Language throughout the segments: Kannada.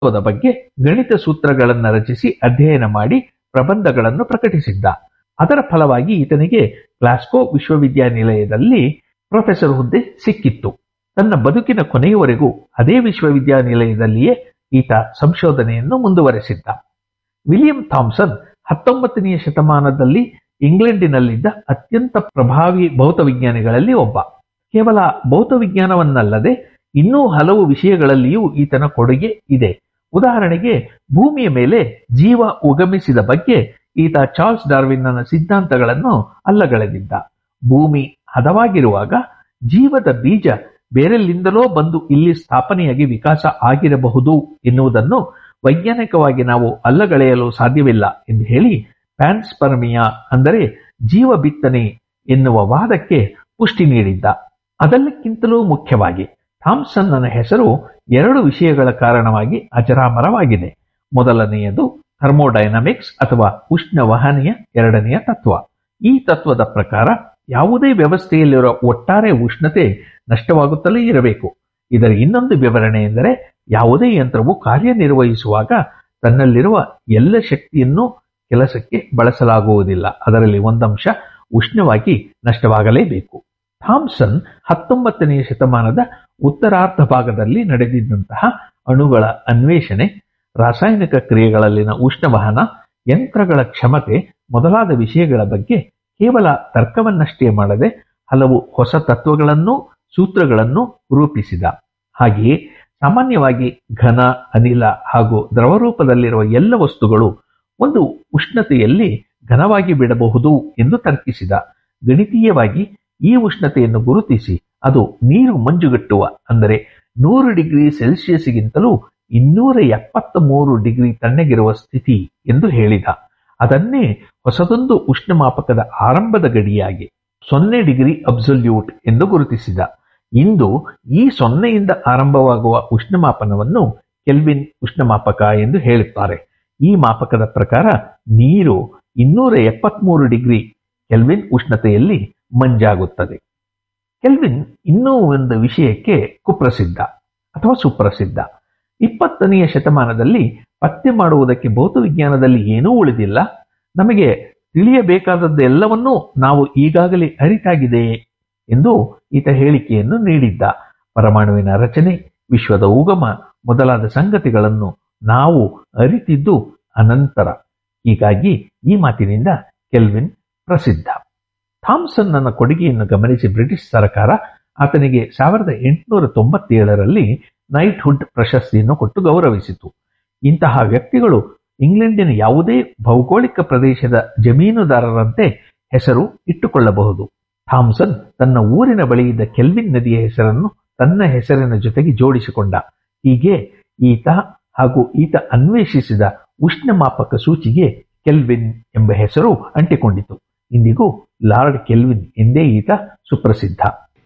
ತತ್ವದ ಬಗ್ಗೆ ಗಣಿತ ಸೂತ್ರಗಳನ್ನು ರಚಿಸಿ ಅಧ್ಯಯನ ಮಾಡಿ ಪ್ರಬಂಧಗಳನ್ನು ಪ್ರಕಟಿಸಿದ್ದ ಅದರ ಫಲವಾಗಿ ಈತನಿಗೆ ಗ್ಲಾಸ್ಕೋ ವಿಶ್ವವಿದ್ಯಾನಿಲಯದಲ್ಲಿ ಪ್ರೊಫೆಸರ್ ಹುದ್ದೆ ಸಿಕ್ಕಿತ್ತು ತನ್ನ ಬದುಕಿನ ಕೊನೆಯವರೆಗೂ ಅದೇ ವಿಶ್ವವಿದ್ಯಾನಿಲಯದಲ್ಲಿಯೇ ಈತ ಸಂಶೋಧನೆಯನ್ನು ಮುಂದುವರೆಸಿದ್ದ ವಿಲಿಯಂ ಥಾಮ್ಸನ್ ಹತ್ತೊಂಬತ್ತನೆಯ ಶತಮಾನದಲ್ಲಿ ಇಂಗ್ಲೆಂಡಿನಲ್ಲಿದ್ದ ಅತ್ಯಂತ ಪ್ರಭಾವಿ ಭೌತವಿಜ್ಞಾನಿಗಳಲ್ಲಿ ಒಬ್ಬ ಕೇವಲ ಭೌತವಿಜ್ಞಾನವನ್ನಲ್ಲದೆ ಇನ್ನೂ ಹಲವು ವಿಷಯಗಳಲ್ಲಿಯೂ ಈತನ ಕೊಡುಗೆ ಇದೆ ಉದಾಹರಣೆಗೆ ಭೂಮಿಯ ಮೇಲೆ ಜೀವ ಉಗಮಿಸಿದ ಬಗ್ಗೆ ಈತ ಚಾರ್ಲ್ಸ್ ಡಾರ್ವಿನ್ನನ ಸಿದ್ಧಾಂತಗಳನ್ನು ಅಲ್ಲಗಳೆದಿದ್ದ ಭೂಮಿ ಹದವಾಗಿರುವಾಗ ಜೀವದ ಬೀಜ ಬೇರೆಲ್ಲಿಂದಲೋ ಬಂದು ಇಲ್ಲಿ ಸ್ಥಾಪನೆಯಾಗಿ ವಿಕಾಸ ಆಗಿರಬಹುದು ಎನ್ನುವುದನ್ನು ವೈಜ್ಞಾನಿಕವಾಗಿ ನಾವು ಅಲ್ಲಗಳೆಯಲು ಸಾಧ್ಯವಿಲ್ಲ ಎಂದು ಹೇಳಿ ಪ್ಯಾನ್ಸ್ಪರ್ಮಿಯಾ ಅಂದರೆ ಜೀವ ಬಿತ್ತನೆ ಎನ್ನುವ ವಾದಕ್ಕೆ ಪುಷ್ಟಿ ನೀಡಿದ್ದ ಅದೆಲ್ಲಕ್ಕಿಂತಲೂ ಮುಖ್ಯವಾಗಿ ಥಾಮ್ಸನ್ನನ ಹೆಸರು ಎರಡು ವಿಷಯಗಳ ಕಾರಣವಾಗಿ ಅಜರಾಮರವಾಗಿದೆ ಮೊದಲನೆಯದು ಥರ್ಮೋಡೈನಮಿಕ್ಸ್ ಅಥವಾ ಉಷ್ಣ ವಹನೆಯ ಎರಡನೆಯ ತತ್ವ ಈ ತತ್ವದ ಪ್ರಕಾರ ಯಾವುದೇ ವ್ಯವಸ್ಥೆಯಲ್ಲಿರುವ ಒಟ್ಟಾರೆ ಉಷ್ಣತೆ ನಷ್ಟವಾಗುತ್ತಲೇ ಇರಬೇಕು ಇದರ ಇನ್ನೊಂದು ವಿವರಣೆ ಎಂದರೆ ಯಾವುದೇ ಯಂತ್ರವು ಕಾರ್ಯನಿರ್ವಹಿಸುವಾಗ ತನ್ನಲ್ಲಿರುವ ಎಲ್ಲ ಶಕ್ತಿಯನ್ನು ಕೆಲಸಕ್ಕೆ ಬಳಸಲಾಗುವುದಿಲ್ಲ ಅದರಲ್ಲಿ ಒಂದಂಶ ಉಷ್ಣವಾಗಿ ನಷ್ಟವಾಗಲೇಬೇಕು ಥಾಮ್ಸನ್ ಹತ್ತೊಂಬತ್ತನೆಯ ಶತಮಾನದ ಉತ್ತರಾರ್ಧ ಭಾಗದಲ್ಲಿ ನಡೆದಿದ್ದಂತಹ ಅಣುಗಳ ಅನ್ವೇಷಣೆ ರಾಸಾಯನಿಕ ಕ್ರಿಯೆಗಳಲ್ಲಿನ ಉಷ್ಣವಹನ ಯಂತ್ರಗಳ ಕ್ಷಮತೆ ಮೊದಲಾದ ವಿಷಯಗಳ ಬಗ್ಗೆ ಕೇವಲ ತರ್ಕವನ್ನಷ್ಟೇ ಮಾಡದೆ ಹಲವು ಹೊಸ ತತ್ವಗಳನ್ನು ಸೂತ್ರಗಳನ್ನು ರೂಪಿಸಿದ ಹಾಗೆಯೇ ಸಾಮಾನ್ಯವಾಗಿ ಘನ ಅನಿಲ ಹಾಗೂ ದ್ರವರೂಪದಲ್ಲಿರುವ ಎಲ್ಲ ವಸ್ತುಗಳು ಒಂದು ಉಷ್ಣತೆಯಲ್ಲಿ ಘನವಾಗಿ ಬಿಡಬಹುದು ಎಂದು ತರ್ಕಿಸಿದ ಗಣಿತೀಯವಾಗಿ ಈ ಉಷ್ಣತೆಯನ್ನು ಗುರುತಿಸಿ ಅದು ನೀರು ಮಂಜುಗಟ್ಟುವ ಅಂದರೆ ನೂರು ಡಿಗ್ರಿ ಸೆಲ್ಸಿಯಸ್ಗಿಂತಲೂ ಇನ್ನೂರ ಎಪ್ಪತ್ತ ಮೂರು ಡಿಗ್ರಿ ತಣ್ಣಗಿರುವ ಸ್ಥಿತಿ ಎಂದು ಹೇಳಿದ ಅದನ್ನೇ ಹೊಸದೊಂದು ಉಷ್ಣಮಾಪಕದ ಆರಂಭದ ಗಡಿಯಾಗಿ ಸೊನ್ನೆ ಡಿಗ್ರಿ ಅಬ್ಸಲ್ಯೂಟ್ ಎಂದು ಗುರುತಿಸಿದ ಇಂದು ಈ ಸೊನ್ನೆಯಿಂದ ಆರಂಭವಾಗುವ ಉಷ್ಣಮಾಪನವನ್ನು ಕೆಲ್ವಿನ್ ಉಷ್ಣಮಾಪಕ ಎಂದು ಹೇಳುತ್ತಾರೆ ಈ ಮಾಪಕದ ಪ್ರಕಾರ ನೀರು ಇನ್ನೂರ ಎಪ್ಪತ್ಮೂರು ಡಿಗ್ರಿ ಕೆಲ್ವಿನ್ ಉಷ್ಣತೆಯಲ್ಲಿ ಮಂಜಾಗುತ್ತದೆ ಕೆಲ್ವಿನ್ ಇನ್ನೂ ಒಂದು ವಿಷಯಕ್ಕೆ ಕುಪ್ರಸಿದ್ಧ ಅಥವಾ ಸುಪ್ರಸಿದ್ಧ ಇಪ್ಪತ್ತನೆಯ ಶತಮಾನದಲ್ಲಿ ಪತ್ತೆ ಮಾಡುವುದಕ್ಕೆ ಭೌತವಿಜ್ಞಾನದಲ್ಲಿ ಏನೂ ಉಳಿದಿಲ್ಲ ನಮಗೆ ತಿಳಿಯಬೇಕಾದದ್ದೆಲ್ಲವನ್ನೂ ನಾವು ಈಗಾಗಲೇ ಅರಿತಾಗಿದೆಯೇ ಎಂದು ಈತ ಹೇಳಿಕೆಯನ್ನು ನೀಡಿದ್ದ ಪರಮಾಣುವಿನ ರಚನೆ ವಿಶ್ವದ ಉಗಮ ಮೊದಲಾದ ಸಂಗತಿಗಳನ್ನು ನಾವು ಅರಿತಿದ್ದು ಅನಂತರ ಹೀಗಾಗಿ ಈ ಮಾತಿನಿಂದ ಕೆಲ್ವಿನ್ ಪ್ರಸಿದ್ಧ ಥಾಮ್ಸನ್ ನನ್ನ ಕೊಡುಗೆಯನ್ನು ಗಮನಿಸಿ ಬ್ರಿಟಿಷ್ ಸರ್ಕಾರ ಆತನಿಗೆ ಸಾವಿರದ ಎಂಟುನೂರ ತೊಂಬತ್ತೇಳರಲ್ಲಿ ನೈಟ್ಹುಡ್ ಪ್ರಶಸ್ತಿಯನ್ನು ಕೊಟ್ಟು ಗೌರವಿಸಿತು ಇಂತಹ ವ್ಯಕ್ತಿಗಳು ಇಂಗ್ಲೆಂಡಿನ ಯಾವುದೇ ಭೌಗೋಳಿಕ ಪ್ರದೇಶದ ಜಮೀನುದಾರರಂತೆ ಹೆಸರು ಇಟ್ಟುಕೊಳ್ಳಬಹುದು ಥಾಮ್ಸನ್ ತನ್ನ ಊರಿನ ಬಳಿಯಿದ್ದ ಕೆಲ್ವಿನ್ ನದಿಯ ಹೆಸರನ್ನು ತನ್ನ ಹೆಸರಿನ ಜೊತೆಗೆ ಜೋಡಿಸಿಕೊಂಡ ಹೀಗೆ ಈತ ಹಾಗೂ ಈತ ಅನ್ವೇಷಿಸಿದ ಉಷ್ಣಮಾಪಕ ಸೂಚಿಗೆ ಕೆಲ್ವಿನ್ ಎಂಬ ಹೆಸರು ಅಂಟಿಕೊಂಡಿತು ಇಂದಿಗೂ ಲಾರ್ಡ್ ಕೆಲ್ವಿನ್ ಎಂದೇ ಈತ ಸುಪ್ರಸಿದ್ಧ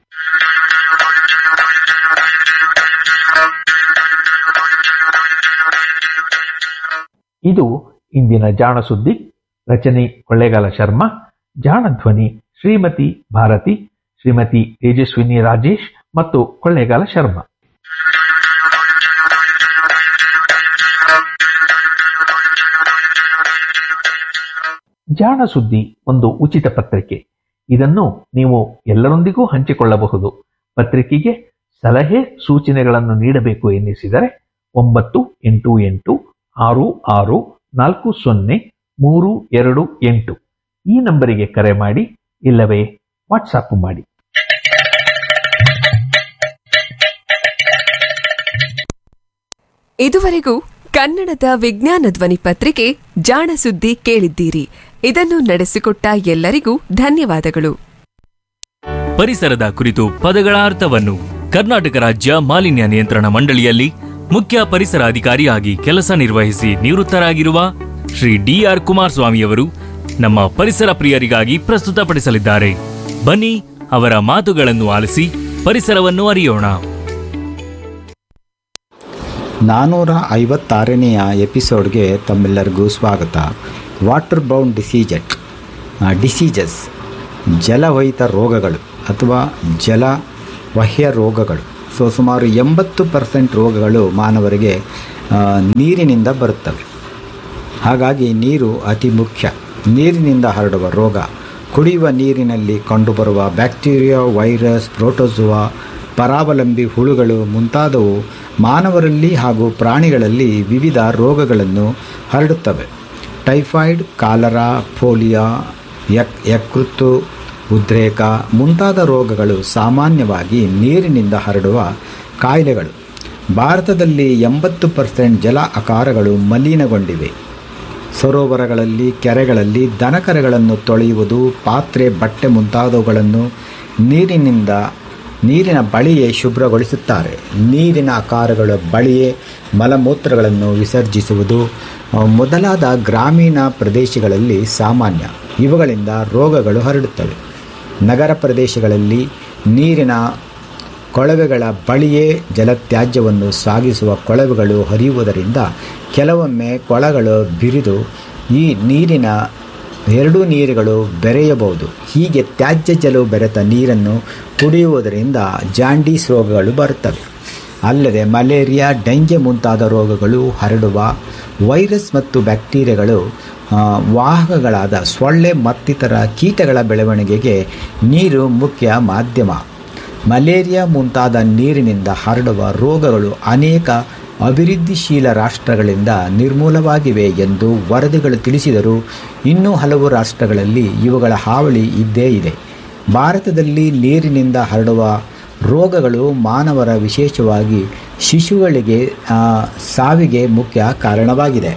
ಇದು ಇಂದಿನ ಜಾಣ ಸುದ್ದಿ ರಚನೆ ಕೊಳ್ಳೇಗಾಲ ಶರ್ಮಾ ಜಾಣ ಧ್ವನಿ ಶ್ರೀಮತಿ ಭಾರತಿ ಶ್ರೀಮತಿ ತೇಜಸ್ವಿನಿ ರಾಜೇಶ್ ಮತ್ತು ಕೊಳ್ಳೇಗಾಲ ಶರ್ಮಾ ಜಾಣ ಸುದ್ದಿ ಒಂದು ಉಚಿತ ಪತ್ರಿಕೆ ಇದನ್ನು ನೀವು ಎಲ್ಲರೊಂದಿಗೂ ಹಂಚಿಕೊಳ್ಳಬಹುದು ಪತ್ರಿಕೆಗೆ ಸಲಹೆ ಸೂಚನೆಗಳನ್ನು ನೀಡಬೇಕು ಎನ್ನಿಸಿದರೆ ಒಂಬತ್ತು ಎಂಟು ಎಂಟು ಆರು ಆರು ನಾಲ್ಕು ಸೊನ್ನೆ ಮೂರು ಎರಡು ಎಂಟು ಈ ನಂಬರಿಗೆ ಕರೆ ಮಾಡಿ ಇಲ್ಲವೇ ವಾಟ್ಸಾಪ್ ಮಾಡಿ ಇದುವರೆಗೂ ಕನ್ನಡದ ವಿಜ್ಞಾನ ಧ್ವನಿ ಪತ್ರಿಕೆ ಜಾಣ ಸುದ್ದಿ ಕೇಳಿದ್ದೀರಿ ಇದನ್ನು ನಡೆಸಿಕೊಟ್ಟ ಎಲ್ಲರಿಗೂ ಧನ್ಯವಾದಗಳು ಪರಿಸರದ ಕುರಿತು ಪದಗಳ ಅರ್ಥವನ್ನು ಕರ್ನಾಟಕ ರಾಜ್ಯ ಮಾಲಿನ್ಯ ನಿಯಂತ್ರಣ ಮಂಡಳಿಯಲ್ಲಿ ಮುಖ್ಯ ಪರಿಸರ ಅಧಿಕಾರಿಯಾಗಿ ಕೆಲಸ ನಿರ್ವಹಿಸಿ ನಿವೃತ್ತರಾಗಿರುವ ಶ್ರೀ ಡಿಆರ್ ಕುಮಾರಸ್ವಾಮಿಯವರು ನಮ್ಮ ಪರಿಸರ ಪ್ರಿಯರಿಗಾಗಿ ಪ್ರಸ್ತುತಪಡಿಸಲಿದ್ದಾರೆ ಬನ್ನಿ ಅವರ ಮಾತುಗಳನ್ನು ಆಲಿಸಿ ಪರಿಸರವನ್ನು ಅರಿಯೋಣ ನಾನ್ನೂರ ಐವತ್ತಾರನೆಯ ಎಪಿಸೋಡ್ಗೆ ತಮ್ಮೆಲ್ಲರಿಗೂ ಸ್ವಾಗತ ವಾಟರ್ ಬೌಂಡ್ ಡಿಸೀಜಟ್ ಡಿಸೀಜಸ್ ಜಲವಹಿತ ರೋಗಗಳು ಅಥವಾ ಜಲವಹ್ಯ ರೋಗಗಳು ಸೊ ಸುಮಾರು ಎಂಬತ್ತು ಪರ್ಸೆಂಟ್ ರೋಗಗಳು ಮಾನವರಿಗೆ ಆ, ನೀರಿನಿಂದ ಬರುತ್ತವೆ ಹಾಗಾಗಿ ನೀರು ಅತಿ ಮುಖ್ಯ ನೀರಿನಿಂದ ಹರಡುವ ರೋಗ ಕುಡಿಯುವ ನೀರಿನಲ್ಲಿ ಕಂಡುಬರುವ ಬ್ಯಾಕ್ಟೀರಿಯಾ ವೈರಸ್ ಪ್ರೋಟೋಜುವಾ ಪರಾವಲಂಬಿ ಹುಳುಗಳು ಮುಂತಾದವು ಮಾನವರಲ್ಲಿ ಹಾಗೂ ಪ್ರಾಣಿಗಳಲ್ಲಿ ವಿವಿಧ ರೋಗಗಳನ್ನು ಹರಡುತ್ತವೆ ಟೈಫಾಯ್ಡ್ ಕಾಲರಾ ಪೋಲಿಯೋ ಯಕ್ ಯಕೃತ್ತು ಉದ್ರೇಕ ಮುಂತಾದ ರೋಗಗಳು ಸಾಮಾನ್ಯವಾಗಿ ನೀರಿನಿಂದ ಹರಡುವ ಕಾಯಿಲೆಗಳು ಭಾರತದಲ್ಲಿ ಎಂಬತ್ತು ಪರ್ಸೆಂಟ್ ಜಲ ಆಕಾರಗಳು ಮಲಿನಗೊಂಡಿವೆ ಸರೋವರಗಳಲ್ಲಿ ಕೆರೆಗಳಲ್ಲಿ ದನಕರೆಗಳನ್ನು ತೊಳೆಯುವುದು ಪಾತ್ರೆ ಬಟ್ಟೆ ಮುಂತಾದವುಗಳನ್ನು ನೀರಿನಿಂದ ನೀರಿನ ಬಳಿಯೇ ಶುಭ್ರಗೊಳಿಸುತ್ತಾರೆ ನೀರಿನ ಆಕಾರಗಳ ಬಳಿಯೇ ಮಲಮೂತ್ರಗಳನ್ನು ವಿಸರ್ಜಿಸುವುದು ಆ, ಮೊದಲಾದ ಗ್ರಾಮೀಣ ಪ್ರದೇಶಗಳಲ್ಲಿ ಸಾಮಾನ್ಯ ಇವುಗಳಿಂದ ರೋಗಗಳು ಹರಡುತ್ತವೆ ನಗರ ಪ್ರದೇಶಗಳಲ್ಲಿ ನೀರಿನ ಕೊಳವೆಗಳ ಬಳಿಯೇ ಜಲತ್ಯಾಜ್ಯವನ್ನು ಸಾಗಿಸುವ ಕೊಳವೆಗಳು ಹರಿಯುವುದರಿಂದ ಕೆಲವೊಮ್ಮೆ ಕೊಳಗಳು ಬಿರಿದು ಈ ನೀರಿನ ಎರಡೂ ನೀರುಗಳು ಬೆರೆಯಬಹುದು ಹೀಗೆ ತ್ಯಾಜ್ಯ ಜಲವು ಬೆರೆತ ನೀರನ್ನು ಕುಡಿಯುವುದರಿಂದ ಜಾಂಡೀಸ್ ರೋಗಗಳು ಬರುತ್ತವೆ ಅಲ್ಲದೆ ಮಲೇರಿಯಾ ಡೆಂಗೆ ಮುಂತಾದ ರೋಗಗಳು ಹರಡುವ ವೈರಸ್ ಮತ್ತು ಬ್ಯಾಕ್ಟೀರಿಯಾಗಳು ಆ, ವಾಹಕಗಳಾದ ಸೊಳ್ಳೆ ಮತ್ತಿತರ ಕೀಟಗಳ ಬೆಳವಣಿಗೆಗೆ ನೀರು ಮುಖ್ಯ ಮಾಧ್ಯಮ ಮಲೇರಿಯಾ ಮುಂತಾದ ನೀರಿನಿಂದ ಹರಡುವ ರೋಗಗಳು ಅನೇಕ ಅಭಿವೃದ್ಧಿಶೀಲ ರಾಷ್ಟ್ರಗಳಿಂದ ನಿರ್ಮೂಲವಾಗಿವೆ ಎಂದು ವರದಿಗಳು ತಿಳಿಸಿದರೂ ಇನ್ನೂ ಹಲವು ರಾಷ್ಟ್ರಗಳಲ್ಲಿ ಇವುಗಳ ಹಾವಳಿ ಇದ್ದೇ ಇದೆ ಭಾರತದಲ್ಲಿ ನೀರಿನಿಂದ ಹರಡುವ ರೋಗಗಳು ಮಾನವರ ವಿಶೇಷವಾಗಿ ಶಿಶುಗಳಿಗೆ ಆ, ಸಾವಿಗೆ ಮುಖ್ಯ ಕಾರಣವಾಗಿದೆ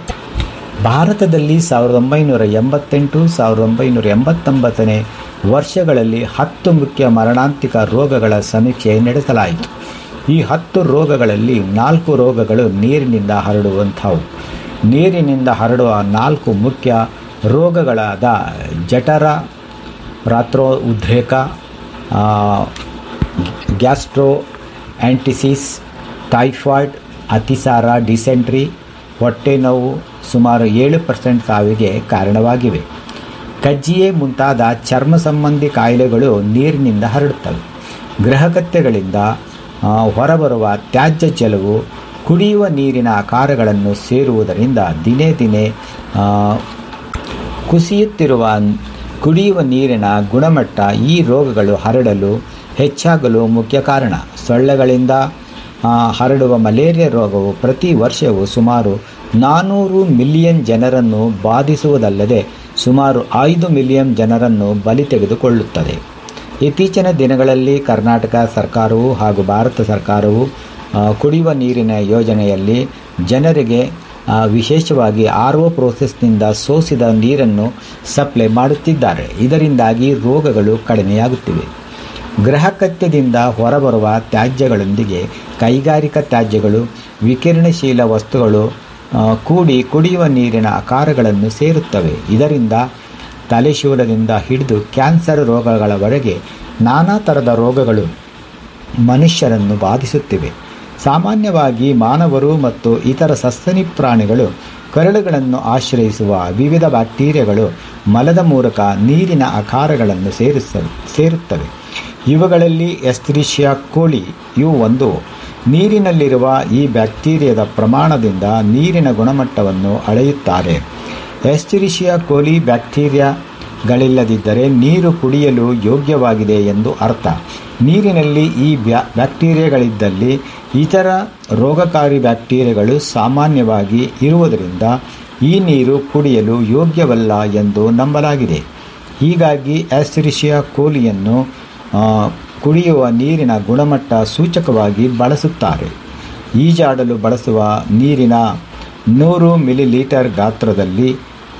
ಭಾರತದಲ್ಲಿ ಸಾವಿರದ ಒಂಬೈನೂರ ಎಂಬತ್ತೆಂಟು ಸಾವಿರದ ಒಂಬೈನೂರ ಎಂಬತ್ತೊಂಬತ್ತನೇ ವರ್ಷಗಳಲ್ಲಿ ಹತ್ತು ಮುಖ್ಯ ಮರಣಾಂತಿಕ ರೋಗಗಳ ಸಮೀಕ್ಷೆ ನಡೆಸಲಾಯಿತು ಈ ಹತ್ತು ರೋಗಗಳಲ್ಲಿ ನಾಲ್ಕು ರೋಗಗಳು ನೀರಿನಿಂದ ಹರಡುವಂಥವು ನೀರಿನಿಂದ ಹರಡುವ ನಾಲ್ಕು ಮುಖ್ಯ ರೋಗಗಳಾದ ಜಠರ ರಾತ್ರೋ ಉದ್ರೇಕ ಆ, ಗ್ಯಾಸ್ಟ್ರೋ ಆ್ಯಂಟಿಸಿಸ್ ಟೈಫಾಯ್ಡ್ ಅತಿಸಾರ ಡಿಸೆಂಟ್ರಿ ಹೊಟ್ಟೆ ನೋವು ಸುಮಾರು ಏಳು ಪರ್ಸೆಂಟ್ ಸಾವಿಗೆ ಕಾರಣವಾಗಿವೆ ಕಜ್ಜಿಯೆ ಮುಂತಾದ ಚರ್ಮ ಸಂಬಂಧಿ ಕಾಯಿಲೆಗಳು ನೀರಿನಿಂದ ಹರಡುತ್ತವೆ ಗೃಹಕತ್ಯಗಳಿಂದ ಆ, ಹೊರಬರುವ ತ್ಯಾಜ್ಯ ಜಲವು ಕುಡಿಯುವ ನೀರಿನ ಆಕಾರಗಳನ್ನು ಸೇರುವುದರಿಂದ ದಿನೇ ದಿನೇ ಆ, ಕುಸಿಯುತ್ತಿರುವ ಕುಡಿಯುವ ನೀರಿನ ಗುಣಮಟ್ಟ ಈ ರೋಗಗಳು ಹರಡಲು ಹೆಚ್ಚಾಗಲು ಮುಖ್ಯ ಕಾರಣ ಸೊಳ್ಳೆಗಳಿಂದ ಆ, ಹರಡುವ ಮಲೇರಿಯಾ ರೋಗವು ಪ್ರತಿ ವರ್ಷವೂ ಸುಮಾರು ನಾನ್ನೂರು ಮಿಲಿಯನ್ ಜನರನ್ನು ಬಾಧಿಸುವುದಲ್ಲದೆ ಸುಮಾರು ಐದು ಮಿಲಿಯನ್ ಜನರನ್ನು ಬಲಿ ತೆಗೆದುಕೊಳ್ಳುತ್ತದೆ ಇತ್ತೀಚಿನ ದಿನಗಳಲ್ಲಿ ಕರ್ನಾಟಕ ಸರ್ಕಾರವು ಹಾಗೂ ಭಾರತ ಸರ್ಕಾರವು ಆ, ಕುಡಿಯುವ ನೀರಿನ ಯೋಜನೆಯಲ್ಲಿ ಜನರಿಗೆ ಆ, ವಿಶೇಷವಾಗಿ ಆರ್ ಒ ಪ್ರೋಸೆಸ್ನಿಂದ ಸೋಸಿದ ನೀರನ್ನು ಸಪ್ಲೈ ಮಾಡುತ್ತಿದ್ದಾರೆ ಇದರಿಂದಾಗಿ ರೋಗಗಳು ಕಡಿಮೆಯಾಗುತ್ತಿವೆ ಗೃಹಕತ್ಯದಿಂದ ಹೊರಬರುವ ತ್ಯಾಜ್ಯಗಳೊಂದಿಗೆ ಕೈಗಾರಿಕಾ ತ್ಯಾಜ್ಯಗಳು ವಿಕಿರಣಶೀಲ ವಸ್ತುಗಳು ಆ, ಕೂಡಿ ಕುಡಿಯುವ ನೀರಿನ ಆಕಾರಗಳನ್ನು ಸೇರುತ್ತವೆ ಇದರಿಂದ ತಲೆಶೂಲದಿಂದ ಹಿಡಿದು ಕ್ಯಾನ್ಸರ್ ರೋಗಗಳವರೆಗೆ ನಾನಾ ಥರದ ರೋಗಗಳು ಮನುಷ್ಯರನ್ನು ಬಾಧಿಸುತ್ತಿವೆ ಸಾಮಾನ್ಯವಾಗಿ ಮಾನವರು ಮತ್ತು ಇತರ ಸಸ್ತನಿ ಪ್ರಾಣಿಗಳು ಕರಳುಗಳನ್ನು ಆಶ್ರಯಿಸುವ ವಿವಿಧ ಬ್ಯಾಕ್ಟೀರಿಯಾಗಳು ಮಲದ ಮೂಲಕ ನೀರಿನ ಆಕಾರಗಳನ್ನು ಸೇರಿಸ ಸೇರುತ್ತವೆ ಇವುಗಳಲ್ಲಿ ಎಸ್ತ್ರಿಷಿಯಾ ಕೋಳಿ ಇವು ಒಂದು ನೀರಿನಲ್ಲಿರುವ ಈ ಬ್ಯಾಕ್ಟೀರಿಯಾದ ಪ್ರಮಾಣದಿಂದ ನೀರಿನ ಗುಣಮಟ್ಟವನ್ನು ಅಳೆಯುತ್ತಾರೆ ಎಸ್ಟಿರಿಷಿಯಾ ಕೋಲಿ ಬ್ಯಾಕ್ಟೀರಿಯಾಗಳಿಲ್ಲದಿದ್ದರೆ ನೀರು ಕುಡಿಯಲು ಯೋಗ್ಯವಾಗಿದೆ ಎಂದು ಅರ್ಥ ನೀರಿನಲ್ಲಿ ಈ ಬ್ಯಾ ಬ್ಯಾಕ್ಟೀರಿಯಾಗಳಿದ್ದಲ್ಲಿ ಇತರ ರೋಗಕಾರಿ ಬ್ಯಾಕ್ಟೀರಿಯಾಗಳು ಸಾಮಾನ್ಯವಾಗಿ ಇರುವುದರಿಂದ ಈ ನೀರು ಕುಡಿಯಲು ಯೋಗ್ಯವಲ್ಲ ಎಂದು ನಂಬಲಾಗಿದೆ ಹೀಗಾಗಿ ಆಸ್ಟಿರಿಷಿಯಾ ಕೋಲಿಯನ್ನು ಆ, ಕುಡಿಯುವ ನೀರಿನ ಗುಣಮಟ್ಟ ಸೂಚಕವಾಗಿ ಬಳಸುತ್ತಾರೆ ಈಜಾಡಲು ಬಳಸುವ ನೀರಿನ ನೂರು ಮಿಲಿಲೀಟರ್ ಗಾತ್ರದಲ್ಲಿ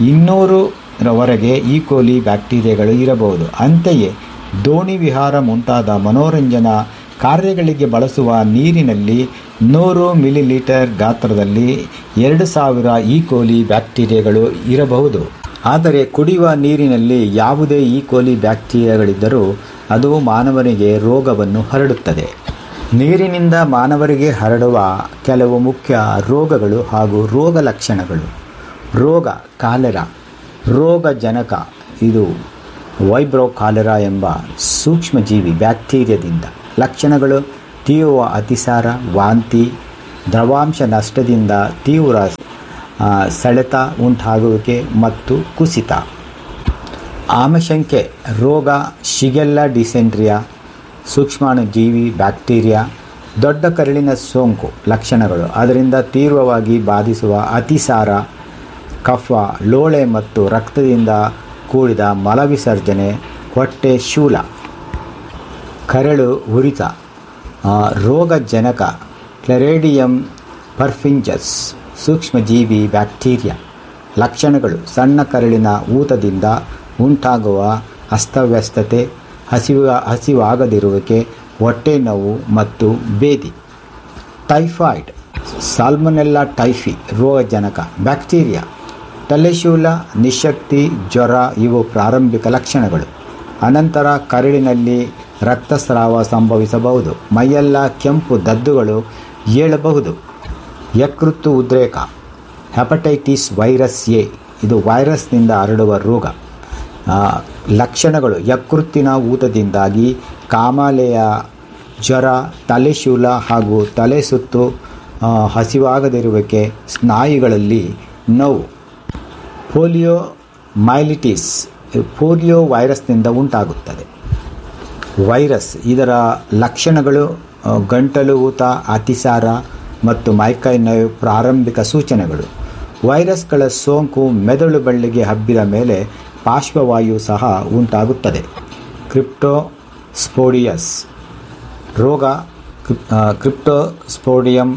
ಇನ್ನೂರವರೆಗೆ ಈ ಕೋಲಿ ಬ್ಯಾಕ್ಟೀರಿಯಾಗಳು ಇರಬಹುದು ಅಂತೆಯೇ ದೋಣಿ ವಿಹಾರ ಮುಂತಾದ ಮನೋರಂಜನಾ ಕಾರ್ಯಗಳಿಗೆ ಬಳಸುವ ನೀರಿನಲ್ಲಿ ನೂರು ಮಿಲಿಲೀಟರ್ ಗಾತ್ರದಲ್ಲಿ ಎರಡು ಸಾವಿರ ಈ ಕೋಲಿ ಬ್ಯಾಕ್ಟೀರಿಯಾಗಳು ಇರಬಹುದು ಆದರೆ ಕುಡಿಯುವ ನೀರಿನಲ್ಲಿ ಯಾವುದೇ ಈ ಕೋಲಿ ಬ್ಯಾಕ್ಟೀರಿಯಾಗಳಿದ್ದರೂ ಅದು ಮಾನವನಿಗೆ ರೋಗವನ್ನು ಹರಡುತ್ತದೆ ನೀರಿನಿಂದ ಮಾನವರಿಗೆ ಹರಡುವ ಕೆಲವು ಮುಖ್ಯ ರೋಗಗಳು ಹಾಗೂ ರೋಗ ಲಕ್ಷಣಗಳು ರೋಗ ಕಾಲೆರಾ ರೋಗಜನಕ ಇದು ವೈಬ್ರೋ ಕಾಲೆರಾ ಎಂಬ ಸೂಕ್ಷ್ಮಜೀವಿ ಬ್ಯಾಕ್ಟೀರಿಯಾದಿಂದ ಲಕ್ಷಣಗಳು ತೀವ್ರ ಅತಿಸಾರ ವಾಂತಿ ದ್ರವಾಂಶ ನಷ್ಟದಿಂದ ತೀವ್ರ ಆ, ಸೆಳೆತ ಉಂಟಾಗುವಿಕೆ ಮತ್ತು ಕುಸಿತ ಆಮಶಂಕೆ ರೋಗ ಶಿಗೆಲ್ಲ ಡಿಸೆಂಟ್ರಿಯಾ ಸೂಕ್ಷ್ಮಾಣುಜೀವಿ ಬ್ಯಾಕ್ಟೀರಿಯಾ ದೊಡ್ಡ ಕರಳಿನ ಸೋಂಕು ಲಕ್ಷಣಗಳು ಅದರಿಂದ ತೀವ್ರವಾಗಿ ಬಾಧಿಸುವ ಅತಿಸಾರ ಕಫ ಲೋಳೆ ಮತ್ತು ರಕ್ತದಿಂದ ಕೂಡಿದ ಮಲವಿಸರ್ಜನೆ ಹೊಟ್ಟೆ ಶೂಲ ಕರಳು ಉರಿತ ಆ, ರೋಗಜನಕ ಕ್ಲೆರೇಡಿಯಂ ಪರ್ಫಿಂಜಸ್ ಸೂಕ್ಷ್ಮಜೀವಿ ಬ್ಯಾಕ್ಟೀರಿಯಾ ಲಕ್ಷಣಗಳು ಸಣ್ಣ ಕರಳಿನ ಊತದಿಂದ ಉಂಟಾಗುವ ಅಸ್ತವ್ಯಸ್ತತೆ ಹಸಿವ ಹಸಿವಾಗದಿರುವಿಕೆ ಹೊಟ್ಟೆ ನೋವು ಮತ್ತು ಬೇದಿ ಟೈಫಾಯ್ಡ್ ಸಾಲ್ಮೊನೆಲ್ಲಾ ಟೈಫಿ ರೋಗಜನಕ ಬ್ಯಾಕ್ಟೀರಿಯಾ ತಲೆಶೂಲ ನಿಶಕ್ತಿ ಜ್ವರ ಇವು ಪ್ರಾರಂಭಿಕ ಲಕ್ಷಣಗಳು ಅನಂತರ ಕರಳಿನಲ್ಲಿ ರಕ್ತಸ್ರಾವ ಸಂಭವಿಸಬಹುದು ಮೈಯೆಲ್ಲ ಕೆಂಪು ದದ್ದುಗಳು ಏಳಬಹುದು ಯಕೃತ್ತು ಉದ್ರೇಕ ಹೆಪಟೈಟಿಸ್ ವೈರಸ್ ಎ ಇದು ವೈರಸ್ನಿಂದ ಹರಡುವ ರೋಗ ಆ, ಲಕ್ಷಣಗಳು ಯಕೃತ್ತಿನ ಊತದಿಂದಾಗಿ ಕಾಮಾಲೆಯ ಜ್ವರ ತಲೆಶೂಲ ಹಾಗೂ ತಲೆ ಸುತ್ತು ಆ, ಹಸಿವಾಗದಿರುವಿಕೆ ಸ್ನಾಯುಗಳಲ್ಲಿ ನೋವು ಪೋಲಿಯೋ ಮೈಲಿಟಿಸ್ ಪೋಲಿಯೋ ವೈರಸ್ನಿಂದ ಉಂಟಾಗುತ್ತದೆ ವೈರಸ್ ಇದರ ಲಕ್ಷಣಗಳು ಆ, ಗಂಟಲು ಊತ ಅತಿಸಾರ ಮತ್ತು ಮೈಕೈ ನೋವು ಪ್ರಾರಂಭಿಕ ಸೂಚನೆಗಳು ವೈರಸ್ಗಳ ಸೋಂಕು ಮೆದುಳು ಬಳ್ಳಿಗೆ ಹಬ್ಬಿದ ಮೇಲೆ ಪಾರ್ಶ್ವವಾಯು ಸಹ ಉಂಟಾಗುತ್ತದೆ ಕ್ರಿಪ್ಟೋಸ್ಪೋಡಿಯಸ್ ರೋಗ ಕ್ರಿಪ್ಟೋಸ್ಪೋಡಿಯಂ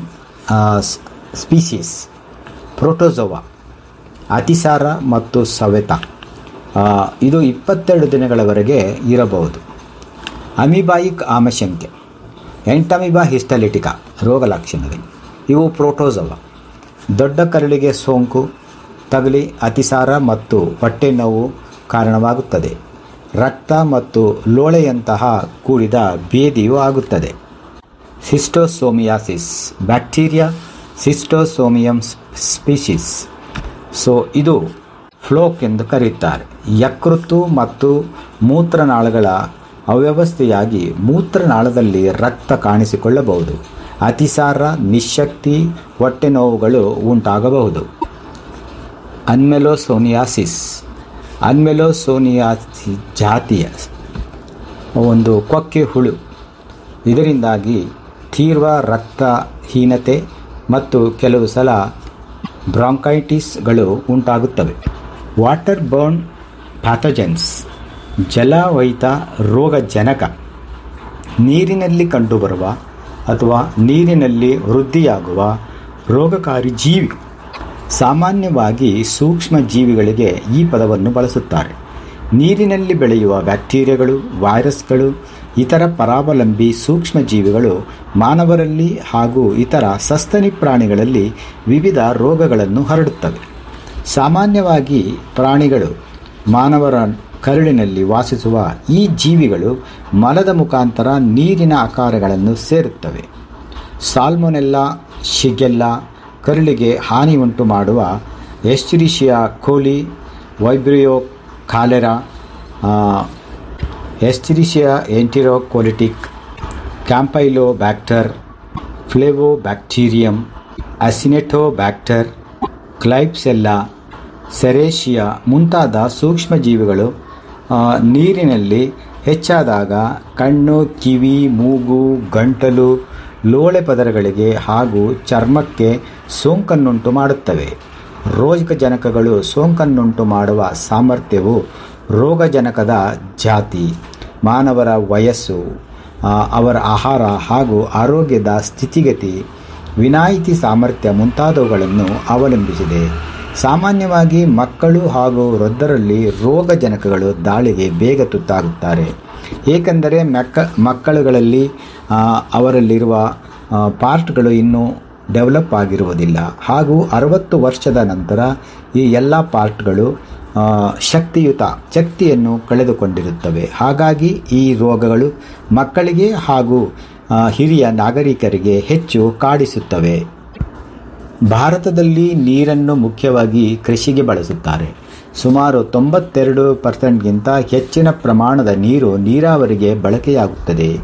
ಸ್ಪೀಸೀಸ್ ಪ್ರೋಟೋಸೋವಾ ಅತಿಸಾರ ಮತ್ತು ಸವೆತ ಆ, ಇದು ಇಪ್ಪತ್ತೆರಡು ದಿನಗಳವರೆಗೆ ಇರಬಹುದು ಅಮಿಬಾಯಿಕ್ ಆಮಶಂಕೆ ಎಂಟಮಿಬಾ ಹಿಸ್ಟಲಿಟಿಕಾ ರೋಗ ಲಕ್ಷಣಗಳು ಇವು ಪ್ರೋಟೋಸೋವಾ ದೊಡ್ಡ ಕರಳಿಗೆ ಸೋಂಕು ತಗುಲಿ ಅತಿಸಾರ ಮತ್ತು ಹೊಟ್ಟೆ ನೋವು ಕಾರಣವಾಗುತ್ತದೆ ರಕ್ತ ಮತ್ತು ಲೋಳೆಯಂತಹ ಕೂಡಿದ ಬೇದಿಯೂ ಆಗುತ್ತದೆ schistosomiasis bacteria schistosomum species so ಇದು ಫ್ಲೋಕ್ ಎಂದು ಕರೆಯುತ್ತಾರೆ ಯಕೃತ್ತು ಮತ್ತು ಮೂತ್ರನಾಳಗಳ ಅವ್ಯವಸ್ಥೆಯಾಗಿ ಮೂತ್ರನಾಳದಲ್ಲಿ ರಕ್ತ ಕಾಣಿಸಿಕೊಳ್ಳಬಹುದು ಅತಿಸಾರ ನಿಶಕ್ತಿ ಹೊಟ್ಟೆ ನೋವುಗಳು ಉಂಟಾಗಬಹುದು ಅನ್ಮೆಲೋಸೋನಿಯಾಸಿಸ್ ಅನ್ಮೆಲೋಸೋನಿಯಾಸಿ ಜಾತಿಯ ಒಂದು ಕೊಕ್ಕೆ ಹುಳು ಇದರಿಂದಾಗಿ ತೀವ್ರ ರಕ್ತಹೀನತೆ ಮತ್ತು ಕೆಲವು ಸಲ ಬ್ರಾಂಕೈಟಿಸ್ಗಳು ಉಂಟಾಗುತ್ತವೆ ವಾಟರ್ ಬರ್ನ್ ಪ್ಯಾಥೋಜನ್ಸ್ ಜಲವಹಿತ ರೋಗಜನಕ ನೀರಿನಲ್ಲಿ ಕಂಡುಬರುವ ಅಥವಾ ನೀರಿನಲ್ಲಿ ವೃದ್ಧಿಯಾಗುವ ರೋಗಕಾರಿ ಜೀವಿ ಸಾಮಾನ್ಯವಾಗಿ ಸೂಕ್ಷ್ಮ ಜೀವಿಗಳಿಗೆ ಈ ಪದವನ್ನು ಬಳಸುತ್ತಾರೆ ನೀರಿನಲ್ಲಿ ಬೆಳೆಯುವ ಬ್ಯಾಕ್ಟೀರಿಯಾಗಳು ವೈರಸ್ಗಳು ಇತರ ಪರಾವಲಂಬಿ ಸೂಕ್ಷ್ಮ ಜೀವಿಗಳು ಮಾನವರಲ್ಲಿ ಹಾಗೂ ಇತರ ಸಸ್ತನಿ ಪ್ರಾಣಿಗಳಲ್ಲಿ ವಿವಿಧ ರೋಗಗಳನ್ನು ಹರಡುತ್ತವೆ ಸಾಮಾನ್ಯವಾಗಿ ಪ್ರಾಣಿಗಳು ಮಾನವರ ಕರುಳಿನಲ್ಲಿ ವಾಸಿಸುವ ಈ ಜೀವಿಗಳು ಮಲದ ಮುಖಾಂತರ ನೀರಿನ ಆಕಾರಗಳನ್ನು ಸೇರುತ್ತವೆ ಸಾಲ್ಮೊನೆಲ್ಲಾ ಶಿಗೆಲ್ಲ ಕರುಳಿಗೆ ಹಾನಿ ಉಂಟು ಮಾಡುವ ಎಸ್ಟಿರಿಷಿಯಾ ಕೋಲಿ ವೈಬ್ರಿಯೋ ಕಾಲೆರಾ ಎಸ್ಟಿರಿಷಿಯಾ ಎಂಟಿರೋಕೋಲಿಟಿಕ್ ಕ್ಯಾಂಪೈಲೋಬ್ಯಾಕ್ಟರ್ ಫ್ಲೇವೋಬ್ಯಾಕ್ಟೀರಿಯಂ ಅಸಿನೆಟೋಬ್ಯಾಕ್ಟರ್ ಕ್ಲೈಪ್ಸೆಲ್ಲಾ ಸೆರೇಷಿಯಾ ಮುಂತಾದ ಸೂಕ್ಷ್ಮ ಜೀವಿಗಳು ಆ, ನೀರಿನಲ್ಲಿ ಹೆಚ್ಚಾದಾಗ ಕಣ್ಣು ಕಿವಿ ಮೂಗು ಗಂಟಲು ಲೋಳೆ ಪದರಗಳಿಗೆ ಹಾಗೂ ಚರ್ಮಕ್ಕೆ ಸೋಂಕನ್ನುಂಟು ಮಾಡುತ್ತವೆ ರೋಗಜನಕಗಳು ಸೋಂಕನ್ನುಂಟು ಮಾಡುವ ಸಾಮರ್ಥ್ಯವು ರೋಗಜನಕದ ಜಾತಿ ಮಾನವರ ವಯಸ್ಸು ಆ, ಅವರ ಆಹಾರ ಹಾಗೂ ಆರೋಗ್ಯದ ಸ್ಥಿತಿಗತಿ ವಿನಾಯಿತಿ ಸಾಮರ್ಥ್ಯ ಮುಂತಾದವುಗಳನ್ನು ಅವಲಂಬಿಸಿದೆ ಸಾಮಾನ್ಯವಾಗಿ ಮಕ್ಕಳು ಹಾಗೂ ವೃದ್ಧರಲ್ಲಿ ರೋಗಜನಕಗಳು ದಾಳಿಗೆ ಬೇಗ ತುತ್ತಾಗುತ್ತಾರೆ ಏಕೆಂದರೆ ಮಕ್ಕ ಮಕ್ಕಳುಗಳಲ್ಲಿ ಆ, ಅವರಲ್ಲಿರುವ ಆ, ಪಾರ್ಟ್ಗಳು ಇನ್ನೂ ಡೆವಲಪ್ ಆಗಿರುವುದಿಲ್ಲ ಹಾಗೂ ಅರವತ್ತು ವರ್ಷದ ನಂತರ ಈ ಎಲ್ಲ ಪಾರ್ಟ್ಗಳು ಆ, ಶಕ್ತಿಯುತ ಶಕ್ತಿಯನ್ನು ಕಳೆದುಕೊಂಡಿರುತ್ತವೆ ಹಾಗಾಗಿ ಈ ರೋಗಗಳು ಮಕ್ಕಳಿಗೆ ಹಾಗೂ ಆ, ಹಿರಿಯ ನಾಗರಿಕರಿಗೆ ಹೆಚ್ಚು ಕಾಡಿಸುತ್ತವೆ ಭಾರತದಲ್ಲಿ ನೀರನ್ನು ಮುಖ್ಯವಾಗಿ ಕೃಷಿಗೆ ಬಳಸುತ್ತಾರೆ ಸುಮಾರು ತೊಂಬತ್ತೆರಡು ಪರ್ಸೆಂಟ್ಗಿಂತ ಹೆಚ್ಚಿನ ಪ್ರಮಾಣದ ನೀರು ನೀರಾವರಿಗೆ ಬಳಕೆಯಾಗುತ್ತದೆ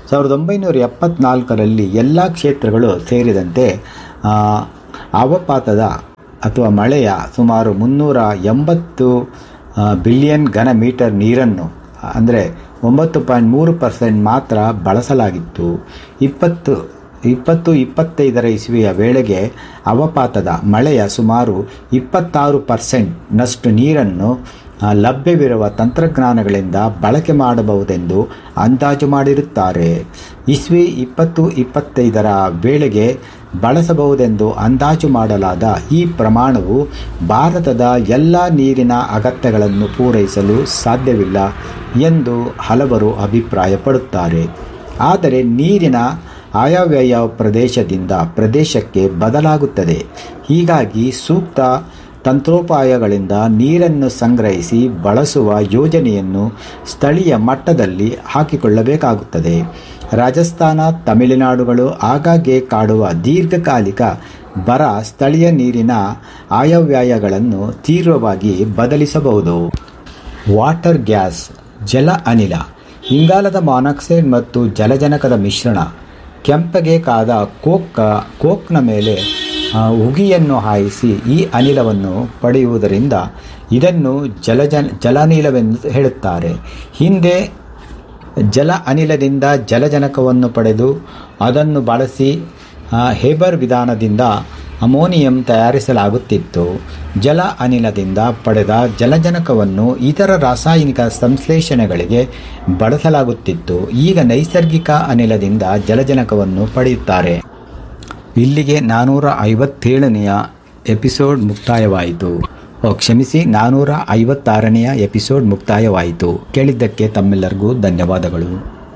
ಸಾವಿರದ ಒಂಬೈನೂರ ಎಪ್ಪತ್ನಾಲ್ಕರಲ್ಲಿ ಎಲ್ಲ ಕ್ಷೇತ್ರಗಳು ಸೇರಿದಂತೆ ಆ, ಅವಪಾತದ ಅಥವಾ ಮಳೆಯ ಸುಮಾರು ಮುನ್ನೂರ ಎಂಬತ್ತು ಆ, ಬಿಲಿಯನ್ ಘನ ಮೀಟರ್ ನೀರನ್ನು ಅಂದರೆ ಒಂಬತ್ತು ಪಾಯಿಂಟ್ ಮೂರು ಪರ್ಸೆಂಟ್ ಮಾತ್ರ ಬಳಸಲಾಗಿತ್ತು ಇಪ್ಪತ್ತು ಇಪ್ಪತ್ತು ಇಪ್ಪತ್ತೈದರ ಇಸ್ವಿಯ ವೇಳೆಗೆ ಅವಪಾತದ ಮಳೆಯ ಸುಮಾರು ಇಪ್ಪತ್ತಾರು ಪರ್ಸೆಂಟ್ನಷ್ಟು ನೀರನ್ನು ಆ, ಲಭ್ಯವಿರುವ ತಂತ್ರಜ್ಞಾನಗಳಿಂದ ಬಳಕೆ ಮಾಡಬಹುದೆಂದು ಅಂದಾಜು ಮಾಡಿರುತ್ತಾರೆ ಇಸ್ವಿ ಇಪ್ಪತ್ತು ಇಪ್ಪತ್ತೈದರ ವೇಳೆಗೆ ಬಳಸಬಹುದೆಂದು ಅಂದಾಜು ಮಾಡಲಾದ ಈ ಪ್ರಮಾಣವು ಭಾರತದ ಎಲ್ಲ ನೀರಿನ ಅಗತ್ಯಗಳನ್ನು ಪೂರೈಸಲು ಸಾಧ್ಯವಿಲ್ಲ ಎಂದು ಹಲವರು ಅಭಿಪ್ರಾಯಪಡುತ್ತಾರೆ ಆದರೆ ನೀರಿನ ಆಯವ್ಯಯ ಪ್ರದೇಶದಿಂದ ಪ್ರದೇಶಕ್ಕೆ ಬದಲಾಗುತ್ತದೆ ಹೀಗಾಗಿ ಸೂಕ್ತ ತಂತ್ರೋಪಾಯಗಳಿಂದ ನೀರನ್ನು ಸಂಗ್ರಹಿಸಿ ಬಳಸುವ ಯೋಜನೆಯನ್ನು ಸ್ಥಳೀಯ ಮಟ್ಟದಲ್ಲಿ ಹಾಕಿಕೊಳ್ಳಬೇಕಾಗುತ್ತದೆ ರಾಜಸ್ಥಾನ ತಮಿಳುನಾಡುಗಳು ಆಗಾಗ್ಗೆ ಕಾಡುವ ದೀರ್ಘಕಾಲಿಕ ಬರ ಸ್ಥಳೀಯ ನೀರಿನ ಆಯವ್ಯಯಗಳನ್ನು ತೀವ್ರವಾಗಿ ಬದಲಿಸಬಹುದು ವಾಟರ್ ಗ್ಯಾಸ್ ಜಲ ಅನಿಲ ಇಂಗಾಲದ ಮಾನಾಕ್ಸೈಡ್ ಮತ್ತು ಜಲಜನಕದ ಮಿಶ್ರಣ ಕೆಂಪಗೆ ಕಾದ ಕೋಕ್ ಕೋಕ್ನ ಮೇಲೆ ಆ, ಉಗಿಯನ್ನು ಹಾಯಿಸಿ ಈ ಅನಿಲವನ್ನು ಪಡೆಯುವುದರಿಂದ ಇದನ್ನು ಜಲಜ ಜಲಾನಿಲವೆಂದು ಹೇಳುತ್ತಾರೆ ಹಿಂದೆ ಜಲ ಅನಿಲದಿಂದ ಜಲಜನಕವನ್ನು ಪಡೆದು ಅದನ್ನು ಬಳಸಿ ಆ, ಹೇಬರ್ ವಿಧಾನದಿಂದ ಅಮೋನಿಯಂ ತಯಾರಿಸಲಾಗುತ್ತಿತ್ತು ಜಲ ಅನಿಲದಿಂದ ಪಡೆದ ಜಲಜನಕವನ್ನು ಇತರ ರಾಸಾಯನಿಕ ಸಂಶ್ಲೇಷಣೆಗಳಿಗೆ ಬಳಸಲಾಗುತ್ತಿತ್ತು ಈಗ ನೈಸರ್ಗಿಕ ಅನಿಲದಿಂದ ಜಲಜನಕವನ್ನು ಪಡೆಯುತ್ತಾರೆ ಇಲ್ಲಿಗೆ ನಾನ್ನೂರ ಐವತ್ತೇಳನೆಯ ಎಪಿಸೋಡ್ ಮುಕ್ತಾಯವಾಯಿತು ಓ ಕ್ಷಮಿಸಿ ನಾನ್ನೂರ ಐವತ್ತಾರನೆಯ ಎಪಿಸೋಡ್ ಮುಕ್ತಾಯವಾಯಿತು ಕೇಳಿದ್ದಕ್ಕೆ ತಮ್ಮೆಲ್ಲರಿಗೂ ಧನ್ಯವಾದಗಳು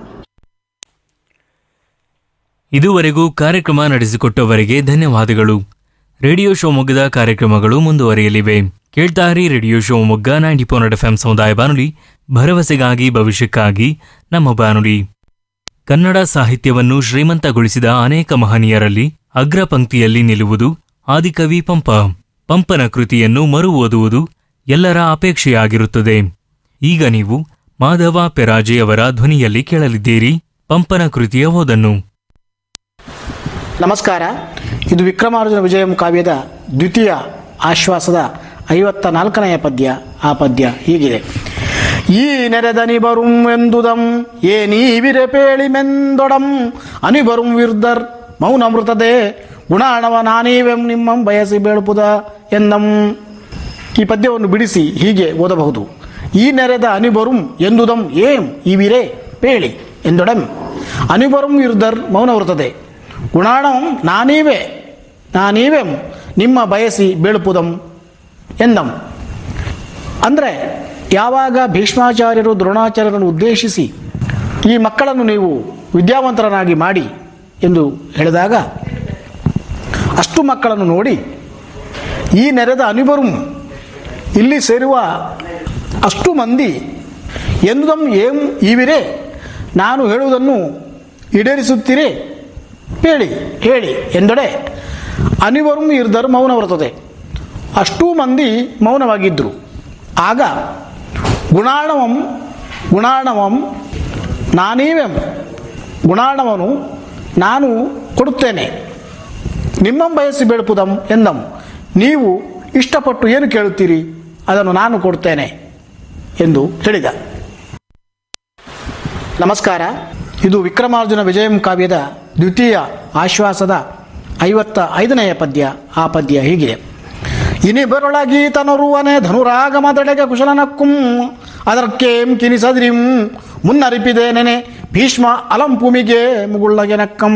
ಇದುವರೆಗೂ ಕಾರ್ಯಕ್ರಮ ನಡೆಸಿಕೊಟ್ಟವರಿಗೆ ಧನ್ಯವಾದಗಳು ರೇಡಿಯೋ ಶಿವಮೊಗ್ಗದ ಕಾರ್ಯಕ್ರಮಗಳು ಮುಂದುವರಿಯಲಿವೆ ಕೇಳ್ತಾರಿ radio Shivamogga ninety four F M ಸಮುದಾಯ ಬಾನುಲಿ ಭರವಸೆಗಾಗಿ ಭವಿಷ್ಯಕ್ಕಾಗಿ ನಮ್ಮ ಬಾನುಲಿ ಕನ್ನಡ ಸಾಹಿತ್ಯವನ್ನು ಶ್ರೀಮಂತಗೊಳಿಸಿದ ಅನೇಕ ಮಹನೀಯರಲ್ಲಿ ಅಗ್ರ ಪಂಕ್ತಿಯಲ್ಲಿ ನಿಲ್ಲುವುದು ಆದಿಕವಿ ಪಂಪ ಪಂಪನ ಕೃತಿಯನ್ನು ಮರು ಓದುವುದು ಎಲ್ಲರ ಅಪೇಕ್ಷೆಯಾಗಿರುತ್ತದೆ ಈಗ ನೀವು ಮಾಧವ ಪೆರಾಜೆಯವರ ಧ್ವನಿಯಲ್ಲಿ ಕೇಳಲಿದ್ದೀರಿ ಪಂಪನ ಕೃತಿಯ ಓದನ್ನು ನಮಸ್ಕಾರ ಇದು ವಿಕ್ರಮಾರ್ಜುನ ವಿಜಯಂ ಕಾವ್ಯದ ದ್ವಿತೀಯ ಆಶ್ವಾಸದ ಐವತ್ತ ನಾಲ್ಕನೆಯ ಪದ್ಯ ಆ ಪದ್ಯ ಹೀಗಿದೆ ಈ ನೆರೆದನಿ ಬರುಂ ಎಂದುದಂ ಏ ನೀವಿರೆ ಪೇಳಿ ಮೆಂದೊಡಂ ಅನಿಬರುಂ ವಿರ್ದರ್ ಮೌನಮೃತದೆ ಗುಣಾಣವ ನಾನೀವೆಂ ನಿಮ್ಮಂ ಬಯಸಿ ಬೇಳುಪುದ ಎಂದಂ ಈ ಪದ್ಯವನ್ನು ಬಿಡಿಸಿ ಹೀಗೆ ಓದಬಹುದು ಈ ನೆರೆದ ಅನಿಬರುಂ ಎಂದುದಂ ಏಂ ಇವಿರೆ ಪೇಳಿ ಎಂದೊಡಂ ಅನಿಬರುಂ ಇರ್ದರ್ ಮೌನವೃತದೆ ಗುಣಾಣಂ ನಾನೀವೆ ನಾನೀವೆಂ ನಿಮ್ಮ ಬಯಸಿ ಬೇಳುಪುದಂ ಎಂದಂ ಅಂದರೆ ಯಾವಾಗ ಭೀಷ್ಮಾಚಾರ್ಯರು ದ್ರೋಣಾಚಾರ್ಯರನ್ನು ಉದ್ದೇಶಿಸಿ ಈ ಮಕ್ಕಳನ್ನು ನೀವು ವಿದ್ಯಾವಂತರನ್ನಾಗಿ ಮಾಡಿ ಎಂದು ಹೇಳಿದಾಗ ಅಷ್ಟು ಮಕ್ಕಳನ್ನು ನೋಡಿ ಈ ನೆರೆದ ಅನಿಬರುಂ ಇಲ್ಲಿ ಸೇರುವ ಅಷ್ಟು ಮಂದಿ ಎಂದುದಂ ಏಂ ಈವಿರೆ ನಾನು ಹೇಳುವುದನ್ನು ಈಡೇರಿಸುತ್ತೀರಿ ಹೇಳಿ ಹೇಳಿ ಎಂದೊಡೆ ಅನಿವರುಂ ಇರ್ದರು ಮೌನ ಬರ್ತದೆ ಅಷ್ಟೂ ಮಂದಿ ಮೌನವಾಗಿದ್ದರು ಆಗ ಗುಣಾಣವಂ ಗುಣಾಣವಂ ನಾನೀವೆಂ ಗುಣಾಣವನು ನಾನು ಕೊಡುತ್ತೇನೆ ನಿಮ್ಮಂ ಬಯಸಿ ಬೇಡುಪುದಂ ಎಂದಂ ನೀವು ಇಷ್ಟಪಟ್ಟು ಏನು ಕೇಳುತ್ತೀರಿ ಅದನ್ನು ನಾನು ಕೊಡ್ತೇನೆ ಎಂದು ಹೇಳಿದ ನಮಸ್ಕಾರ ಇದು ವಿಕ್ರಮಾರ್ಜುನ ವಿಜಯಂ ಕಾವ್ಯದ ದ್ವಿತೀಯ ಆಶ್ವಾಸದ ಐವತ್ತ ಐದನೆಯ ಪದ್ಯ ಆ ಪದ್ಯ ಹೀಗಿದೆ ಇನಿಬರೊಳಗಿ ತನರುವನೆ ಧನುರಾಗಮದೆಡೆಗೆ ಕುಶಲನಕ್ಕುಂ ಅದರ್ಕೇಂ ಕಿನಿಸದ್ರಿಂ ಮುನ್ನರಿಪಿದೆ ನೆನೆ ಭೀಷ್ಮ ಅಲಂಪುಮಿಗೆ ಮುಗುಳ್ಳಗೆ ನಕ್ಕಂ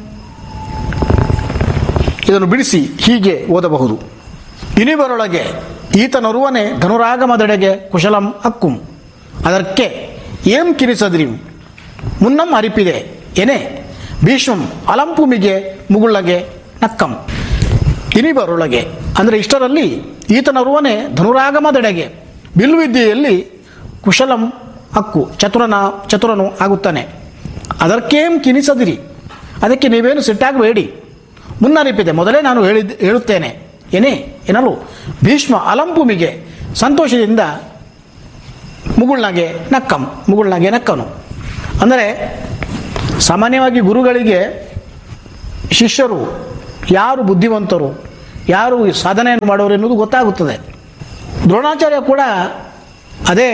ಇದನ್ನು ಬಿಡಿಸಿ ಹೀಗೆ ಓದಬಹುದು ಇನಿಬರೊಳಗೆ ಈತನೊರುವನೆ ಧನುರಾಗಮದೆಡೆಗೆ ಕುಶಲಂ ಅಕ್ಕುಂ ಅದಕ್ಕೆ ಏಂ ಕಿನಿಸದ್ರಿಂ ಮುನ್ನಂ ಅರಿಪಿದೆ ಎನೆ ಭೀಷ್ಮಂ ಅಲಂಪುಮಿಗೆ ಮುಗುಳ್ಳಗೆ ನಕ್ಕಂ ಇನಿಬರೊಳಗೆ ಅಂದರೆ ಇಷ್ಟರಲ್ಲಿ ಈತನರುವನೆ ಧನುರಾಗಮದೆಡೆಗೆ ಬಿಲ್ವಿದ್ಯೆಯಲ್ಲಿ ಕುಶಲಂ ಹಕ್ಕು ಚತುರನ ಚತುರನು ಆಗುತ್ತಾನೆ ಅದಕ್ಕೇಂ ಕಿನಿಸದಿರಿ ಅದಕ್ಕೆ ನೀವೇನು ಸಿಟ್ಟಾಗಬೇಡಿ ಮುನ್ನರಿಪಿದೆ ಮೊದಲೇ ನಾನು ಹೇಳಿದ್ ಹೇಳುತ್ತೇನೆ ಏನೇ ಎನ್ನಲು ಭೀಷ್ಮ ಅಲಂಪುಮಿಗೆ ಸಂತೋಷದಿಂದ ಮುಗುಳ್ನಾಗೆ ನಕ್ಕಂ ಮುಗುಳ್ನಾಗೆ ನಕ್ಕನು ಅಂದರೆ ಸಾಮಾನ್ಯವಾಗಿ ಗುರುಗಳಿಗೆ ಶಿಷ್ಯರು ಯಾರು ಬುದ್ಧಿವಂತರು ಯಾರು ಈ ಸಾಧನೆಯನ್ನು ಮಾಡೋರು ಎನ್ನುವುದು ಗೊತ್ತಾಗುತ್ತದೆ ದ್ರೋಣಾಚಾರ್ಯ ಕೂಡ ಅದೇ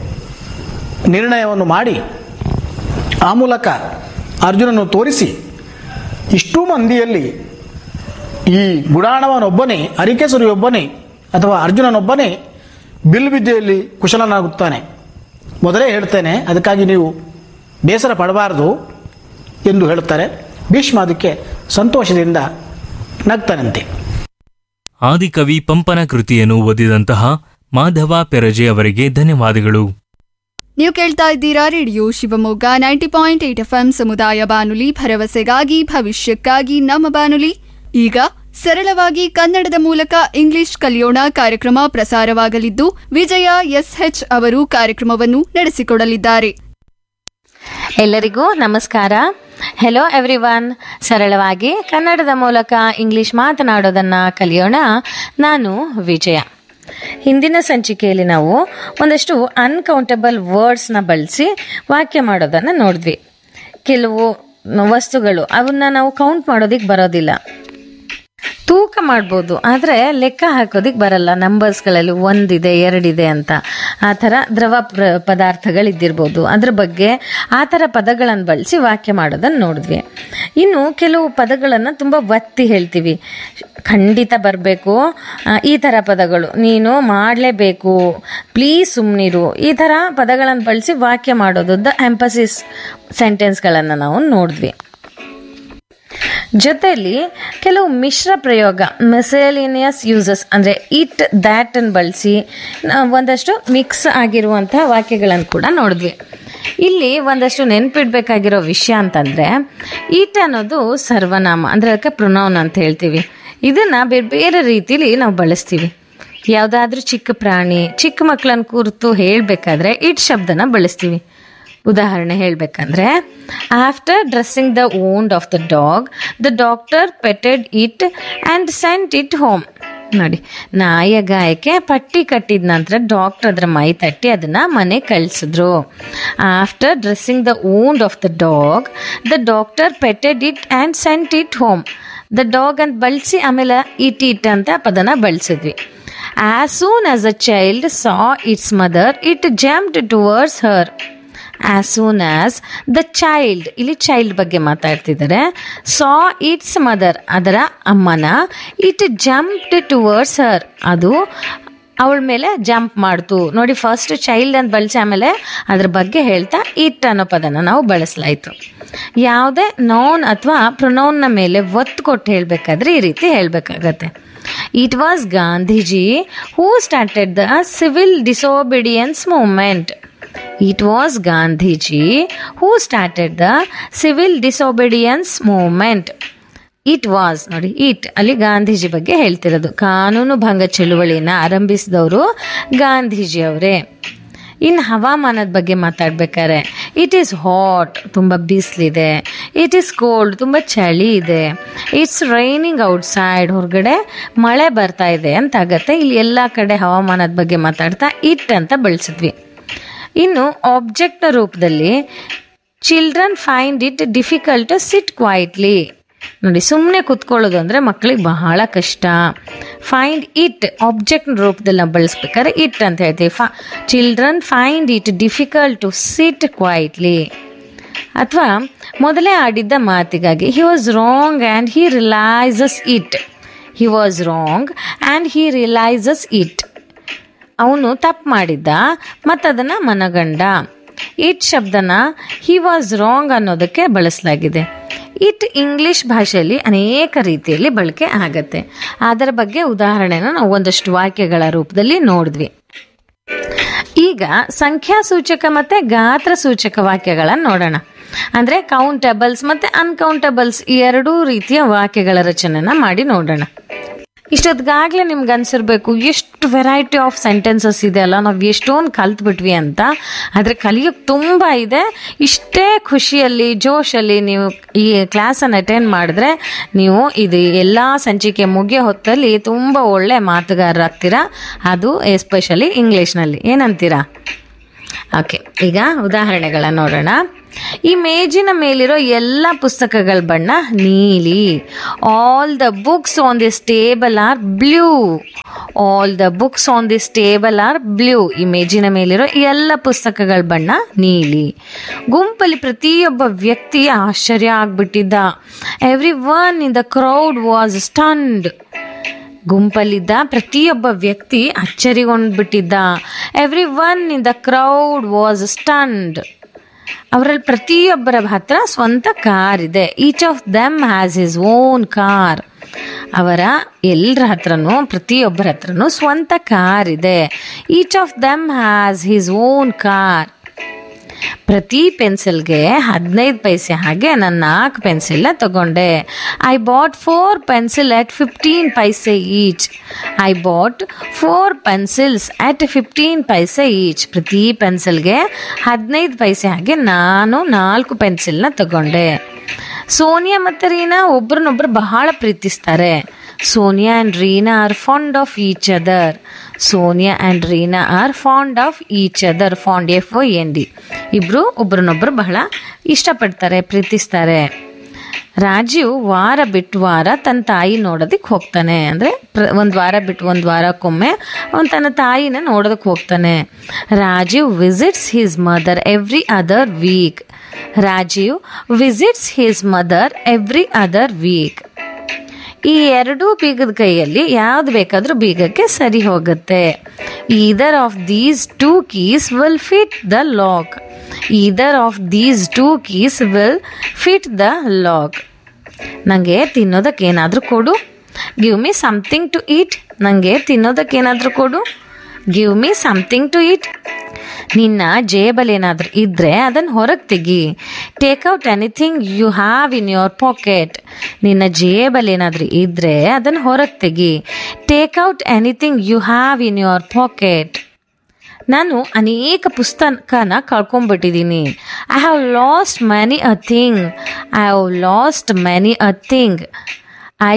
ನಿರ್ಣಯವನ್ನು ಮಾಡಿ ಆ ಮೂಲಕ ಅರ್ಜುನನ್ನು ತೋರಿಸಿ ಇಷ್ಟೂ ಮಂದಿಯಲ್ಲಿ ಈ ಗುಡಾಣವನೊಬ್ಬನೇ ಅರಿಕೆಸರಿಯೊಬ್ಬನೇ ಅಥವಾ ಅರ್ಜುನನೊಬ್ಬನೇ ಬಿಲ್ವಿದ್ಯೆಯಲ್ಲಿ ಕುಶಲನಾಗುತ್ತಾನೆ ಮೊದಲೇ ಹೇಳ್ತೇನೆ ಅದಕ್ಕಾಗಿ ನೀವು ಬೇಸರ ಪಡಬಾರದು ಎಂದು ಹೇಳುತ್ತಾರೆ ಭೀಷ್ಮ ಅದಕ್ಕೆ ಸಂತೋಷದಿಂದ ನಗ್ತಾನಂತೆ ಆದಿಕವಿ ಪಂಪನ ಕೃತಿಯನ್ನು ಓದಿದಂತಹ ಮಾಧವ ಪೆರಜೆ ಅವರಿಗೆ ಧನ್ಯವಾದಗಳು ನೀವು ಕೇಳ್ತಾ ಇದ್ದೀರಾ radio Shivamogga ninety point eight F M ಸಮುದಾಯ ಬಾನುಲಿ ಭರವಸೆಗಾಗಿ ಭವಿಷ್ಯಕ್ಕಾಗಿ ನಮ್ಮ ಬಾನುಲಿ ಈಗ ಸರಳವಾಗಿ ಕನ್ನಡದ ಮೂಲಕ ಇಂಗ್ಲಿಷ್ ಕಲಿಯೋಣ ಕಾರ್ಯಕ್ರಮ ಪ್ರಸಾರವಾಗಲಿದ್ದು ವಿಜಯ ಎಸ್ಎಚ್ ಅವರು ಕಾರ್ಯಕ್ರಮವನ್ನು ನಡೆಸಿಕೊಡಲಿದ್ದಾರೆ ಎಲ್ಲರಿಗೂ ನಮಸ್ಕಾರ ಹೆಲೋ ಎವ್ರಿವನ್ ಸರಳವಾಗಿ ಕನ್ನಡದ ಮೂಲಕ ಇಂಗ್ಲಿಷ್ ಮಾತನಾಡೋದನ್ನು ಕಲಿಯೋಣ ನಾನು ವಿಜಯ ಹಿಂದಿನ ಸಂಚಿಕೆಯಲ್ಲಿ ನಾವು ಒಂದಷ್ಟು ಅನ್ಕೌಂಟಬಲ್ ವರ್ಡ್ಸ್ನ ಬಳಸಿ ವಾಕ್ಯ ಮಾಡೋದನ್ನು ನೋಡಿದ್ವಿ ಕೆಲವು ವಸ್ತುಗಳು ಅವನ್ನ ನಾವು ಕೌಂಟ್ ಮಾಡೋದಕ್ಕೆ ಬರೋದಿಲ್ಲ ತೂಕ ಮಾಡ್ಬೋದು ಆದರೆ ಲೆಕ್ಕ ಹಾಕೋದಿಕ್ ಬರಲ್ಲ ನಂಬರ್ಸ್ಗಳಲ್ಲಿ ಒಂದಿದೆ ಎರಡಿದೆ ಅಂತ ಆ ಥರ ದ್ರವ ಪ್ರ ಪದಾರ್ಥಗಳಿದ್ದಿರ್ಬೋದು ಅದ್ರ ಬಗ್ಗೆ ಆ ಥರ ಪದಗಳನ್ನು ಬಳಸಿ ವಾಕ್ಯ ಮಾಡೋದನ್ನು ನೋಡಿದ್ವಿ ಇನ್ನು ಕೆಲವು ಪದಗಳನ್ನು ತುಂಬ ಒತ್ತಿ ಹೇಳ್ತೀವಿ ಖಂಡಿತ ಬರಬೇಕು ಈ ಥರ ಪದಗಳು ನೀನು ಮಾಡಲೇಬೇಕು ಪ್ಲೀಸ್ ಸುಮ್ಮನಿರು ಈ ಥರ ಪದಗಳನ್ನು ಬಳಸಿ ವಾಕ್ಯ ಮಾಡೋದು ದ ಎಂಪಸಿಸ್ ಸೆಂಟೆನ್ಸ್ಗಳನ್ನು ನಾವು ನೋಡಿದ್ವಿ ಜೊತೆಯಲ್ಲಿ ಕೆಲವು ಮಿಶ್ರ ಪ್ರಯೋಗ ಮೆಸೇಲಿನಿಯಸ್ ಯೂಸಸ್ ಅಂದರೆ ಇಟ್ ದ್ಯಾಟ್ ಅನ್ನು ಬಳಸಿ ಒಂದಷ್ಟು ಮಿಕ್ಸ್ ಆಗಿರುವಂತಹ ವಾಕ್ಯಗಳನ್ನು ಕೂಡ ನೋಡಿದ್ವಿ ಇಲ್ಲಿ ಒಂದಷ್ಟು ನೆನ್ಪಿಡ್ಬೇಕಾಗಿರೋ ವಿಷಯ ಅಂತಂದರೆ ಇಟ್ ಅನ್ನೋದು ಸರ್ವನಾಮ ಅಂದರೆ ಅದಕ್ಕೆ ಪ್ರೊನೌನ್ ಅಂತ ಹೇಳ್ತೀವಿ ಇದನ್ನು ಬೇರೆ ಬೇರೆ ರೀತಿಲಿ ನಾವು ಬಳಸ್ತೀವಿ ಯಾವುದಾದ್ರೂ ಚಿಕ್ಕ ಪ್ರಾಣಿ ಚಿಕ್ಕ ಮಕ್ಕಳನ್ನ ಕುರಿತು ಹೇಳಬೇಕಾದ್ರೆ ಇಟ್ ಶಬ್ದನ ಬಳಸ್ತೀವಿ ಉದಾಹರಣೆ ಹೇಳಬೇಕಂದ್ರೆ after dressing the wound of the dog the doctor patted it and sent it home ನೋಡಿ ನಾಯಿಯ ಗಾಯಕ್ಕೆ ಪಟ್ಟಿ ಕಟ್ಟಿದ ನಂತರ ಡಾಕ್ಟರ್ ಅದರ ಮೈ ತಟ್ಟಿ ಅದನ್ನು ಮನೆ ಕಳಿಸಿದ್ರು after dressing the wound of the dog the doctor patted it and sent it home the dog ಅಂತ ಬಳಸಿ ಆಮೇಲೆ ಇಟ್ ಇಟ್ ಅಂತ ಪದನ ಬಳಸಿದ್ವಿ as soon as a child saw its mother it jumped towards her as soon as the child ಇಲ್ಲಿ ಚೈಲ್ಡ್ ಬಗ್ಗೆ ಮಾತಾಡ್ತಿದ್ದಾರೆ ಸಾ ಇಟ್ಸ್ ಮದರ್ ಅದರ ಅಮ್ಮನ ಇಟ್ ಜಂಪ್ಡ್ ಟುವರ್ಡ್ಸ್ ಹರ್ ಅದು ಅವಳ ಮೇಲೆ ಜಂಪ್ ಮಾಡ್ತು ನೋಡಿ ಫಸ್ಟ್ ಚೈಲ್ಡ್ ಅಂತ ಬಳಸಿ ಆಮೇಲೆ ಅದ್ರ ಬಗ್ಗೆ ಹೇಳ್ತಾ ಇಟ್ ಅನ್ನೋ ಪದನ ನಾವು ಬಳಸಲಾಯಿತು ಯಾವುದೇ ನೌನ್ ಅಥವಾ ಪ್ರೊನೌನ್ನ ಮೇಲೆ ಒತ್ತು ಕೊಟ್ಟು ಹೇಳಬೇಕಾದ್ರೆ ಈ ರೀತಿ ಹೇಳಬೇಕಾಗತ್ತೆ it was Gandhiji who started the civil disobedience movement it was Gandhiji who started the civil disobedience movement it was ನೋಡಿ ಇಟ್ ಅಲ್ಲಿ ಗಾಂಧೀಜಿ ಬಗ್ಗೆ ಹೇಳ್ತಿರೋದು ಕಾನೂನು ಭಂಗ ಚಳುವಳಿನ ಆರಂಭಿಸಿದವರು ಗಾಂಧೀಜಿ ಅವರೇ ಇನ್ನು ಹವಾಮಾನದ ಬಗ್ಗೆ ಮಾತಾಡ್ಬೇಕಾದ್ರೆ ಇಟ್ ಈಸ್ ಹಾಟ್ ತುಂಬ ಬಿಸಿಲಿದೆ ಇಟ್ ಈಸ್ ಕೋಲ್ಡ್ ತುಂಬ ಚಳಿ ಇದೆ ಇಟ್ಸ್ ರೈನಿಂಗ್ ಔಟ್ಸೈಡ್ ಹೊರಗಡೆ ಮಳೆ ಬರ್ತಾ ಇದೆ ಅಂತ ಆಗತ್ತೆ ಇಲ್ಲಿ ಎಲ್ಲ ಕಡೆ ಹವಾಮಾನದ ಬಗ್ಗೆ ಮಾತಾಡ್ತಾ ಇಟ್ ಅಂತ ಬಳಸಿದ್ವಿ ಇನ್ನು ಆಬ್ಜೆಕ್ಟ್ನ ರೂಪದಲ್ಲಿ children find it difficult to sit quietly ನೋಡಿ ಸುಮ್ಮನೆ ಕುತ್ಕೊಳ್ಳೋದು ಅಂದರೆ ಮಕ್ಕಳಿಗೆ ಬಹಳ ಕಷ್ಟ ಫೈಂಡ್ ಇಟ್ ಆಬ್ಜೆಕ್ಟ್ ರೂಪದಲ್ಲಿ ನಾವು ಬಳಸ್ಬೇಕಾದ್ರೆ ಇಟ್ ಅಂತ ಹೇಳ್ತೀವಿ for children find it difficult to sit quietly ಅಥವಾ ಮೊದಲೇ ಆಡಿದ್ದ ಮಾತಿಗಾಗಿ he was wrong and he realises it he was wrong and he realises it ಅವನು ತಪ್ಪು ಮಾಡಿದ್ದ ಮತ್ತು ಅದನ್ನು ಮನಗಂಡ ಇಟ್ ಶಬ್ದನ ಹಿ ವಾಸ್ ರಾಂಗ್ ಅನ್ನೋದಕ್ಕೆ ಬಳಸಲಾಗಿದೆ ಇಟ್ ಇಂಗ್ಲಿಷ್ ಭಾಷೆಯಲ್ಲಿ ಅನೇಕ ರೀತಿಯಲ್ಲಿ ಬಳಕೆ ಆಗತ್ತೆ ಅದರ ಬಗ್ಗೆ ಉದಾಹರಣೆನ ನಾವು ಒಂದಷ್ಟು ವಾಕ್ಯಗಳ ರೂಪದಲ್ಲಿ ನೋಡಿದ್ವಿ ಈಗ ಸಂಖ್ಯಾ ಸೂಚಕ ಮತ್ತೆ ಗಾತ್ರ ಸೂಚಕ ವಾಕ್ಯಗಳನ್ನು ನೋಡೋಣ ಅಂದ್ರೆ ಕೌಂಟಬಲ್ಸ್ ಮತ್ತೆ ಅನ್ಕೌಂಟಬಲ್ಸ್ ಈ ಎರಡೂ ರೀತಿಯ ವಾಕ್ಯಗಳ ರಚನೆನ ಮಾಡಿ ನೋಡೋಣ ಇಷ್ಟೊತ್ತಿಗಾಗಲೇ ನಿಮ್ಗೆ ಅನ್ಸಿರ್ಬೇಕು ಎಷ್ಟು ವೆರೈಟಿ ಆಫ್ ಸೆಂಟೆನ್ಸಸ್ ಇದೆ ಅಲ್ಲ ನಾವು ಎಷ್ಟೊಂದು ಕಲ್ತ್ಬಿಟ್ವಿ ಅಂತ ಆದರೆ ಕಲಿಯೋಕ್ಕೆ ತುಂಬ ಇದೆ ಇಷ್ಟೇ ಖುಷಿಯಲ್ಲಿ ಜೋಶಲ್ಲಿ ನೀವು ಈ ಕ್ಲಾಸನ್ನು ಅಟೆಂಡ್ ಮಾಡಿದ್ರೆ ನೀವು ಇದು ಎಲ್ಲ ಸಂಚಿಕೆ ಮುಗಿಯೋ ಹೊತ್ತಲ್ಲಿ ತುಂಬ ಒಳ್ಳೆ ಮಾತುಗಾರರಾಗ್ತೀರಾ ಅದು ಎಸ್ಪೆಷಲಿ ಇಂಗ್ಲೀಷ್ನಲ್ಲಿ ಏನಂತೀರಾ ಓಕೆ ಈಗ ಉದಾಹರಣೆಗಳನ್ನ ನೋಡೋಣ ಈ ಮೇಜಿನ ಮೇಲಿರೋ ಎಲ್ಲ ಪುಸ್ತಕಗಳ ಬಣ್ಣ ನೀಲಿ all the books on this table are blue all the books on this table are blue ಈ ಮೇಜಿನ ಮೇಲಿರೋ ಎಲ್ಲ ಪುಸ್ತಕಗಳ ಬಣ್ಣ ನೀಲಿ ಗುಂಪಲ್ಲಿ ಪ್ರತಿಯೊಬ್ಬ ವ್ಯಕ್ತಿ ಆಶ್ಚರ್ಯ ಆಗ್ಬಿಟ್ಟಿದ್ದ every one in the crowd was stunned ಗುಂಪಲ್ಲಿದ್ದ ಪ್ರತಿಯೊಬ್ಬ ವ್ಯಕ್ತಿ ಅಚ್ಚರಿಗೊಂಡ್ಬಿಟ್ಟಿದ್ದ every one in the crowd was stunned ಅವರಲ್ಲಿ ಪ್ರತಿಯೊಬ್ಬರ ಹತ್ರ ಸ್ವಂತ ಕಾರ್ ಇದೆ each of them has his own car ಅವರ ಎಲ್ಲರ ಹತ್ರನೂ ಪ್ರತಿಯೊಬ್ಬರ ಹತ್ರನೂ ಸ್ವಂತ ಕಾರ್ ಇದೆ each of them has his own car ಪ್ರತಿ ಪೆನ್ಸಿಲ್ಗೆ ಹದಿನೈದು ಪೈಸೆ ಹಾಗೆ ನಾನು ನಾಲ್ಕು ಪೆನ್ಸಿಲ್ನ ತಗೊಂಡೆ I bought four pencil at fifteen paise each I bought four pencils at fifteen paise each ಪ್ರತಿ ಪೆನ್ಸಿಲ್ಗೆ ಹದಿನೈದು ಪೈಸೆ ಹಾಗೆ ನಾನು ನಾಲ್ಕು ಪೆನ್ಸಿಲ್ನ ತಗೊಂಡೆ ಸೋನಿಯಾ ಮತ್ತು ರೀನಾ ಒಬ್ರನ್ನೊಬ್ರು ಬಹಳ ಪ್ರೀತಿಸ್ತಾರೆ Sonia and Reena are fond of each other Sonia and Reena are fond of each other fond F O N D ಇಬ್ಬರು ಒಬ್ರನ್ನೊಬ್ರು ಬಹಳ ಇಷ್ಟಪಡ್ತಾರೆ ಪ್ರೀತಿಸ್ತಾರೆ ರಾಜೀವ್ ವಾರ ಬಿಟ್ಟು ವಾರ ತನ್ನ ತಾಯಿ ನೋಡೋದಕ್ಕೆ ಹೋಗ್ತಾನೆ ಅಂದರೆ ಪ್ರ ಒಂದು ವಾರ ಬಿಟ್ಟು ಒಂದು ವಾರಕ್ಕೊಮ್ಮೆ ಅವನು ತನ್ನ ತಾಯಿನ ನೋಡೋದಕ್ಕೆ ಹೋಗ್ತಾನೆ Rajiv visits his mother every other week Rajiv visits his mother every other week ಈ ಎರಡೂ ಬೀಗದ ಕೈಯಲ್ಲಿ ಯಾವ್ದು ಬೇಕಾದ್ರೂ ಬೀಗಕ್ಕೆ ಸರಿ ಹೋಗುತ್ತೆ either of these two keys will fit the lock either of these two keys will fit the lock ನನಗೆ ತಿನ್ನೋದಕ್ಕೆ ಏನಾದರೂ ಕೊಡು give me something to eat ನನಗೆ ತಿನ್ನೋದಕ್ಕೆ ಏನಾದರೂ ಕೊಡು give me something to eat ನಿನ್ನ ಜೇಬಲ್ ಏನಾದರೂ ಇದ್ದರೆ ಅದನ್ನು ಹೊರಗೆ ತೆಗಿ take out anything you have in your pocket ನಿನ್ನ ಜೇಬಲ್ ಏನಾದರೂ ಇದ್ದರೆ ಅದನ್ನು ಹೊರಗೆ ತೆಗಿ take out anything you have in your pocket ನಾನು ಅನೇಕ ಪುಸ್ತಕನ ಕಳ್ಕೊಂಡ್ಬಿಟ್ಟಿದ್ದೀನಿ I have lost many a thing I have lost many a thing I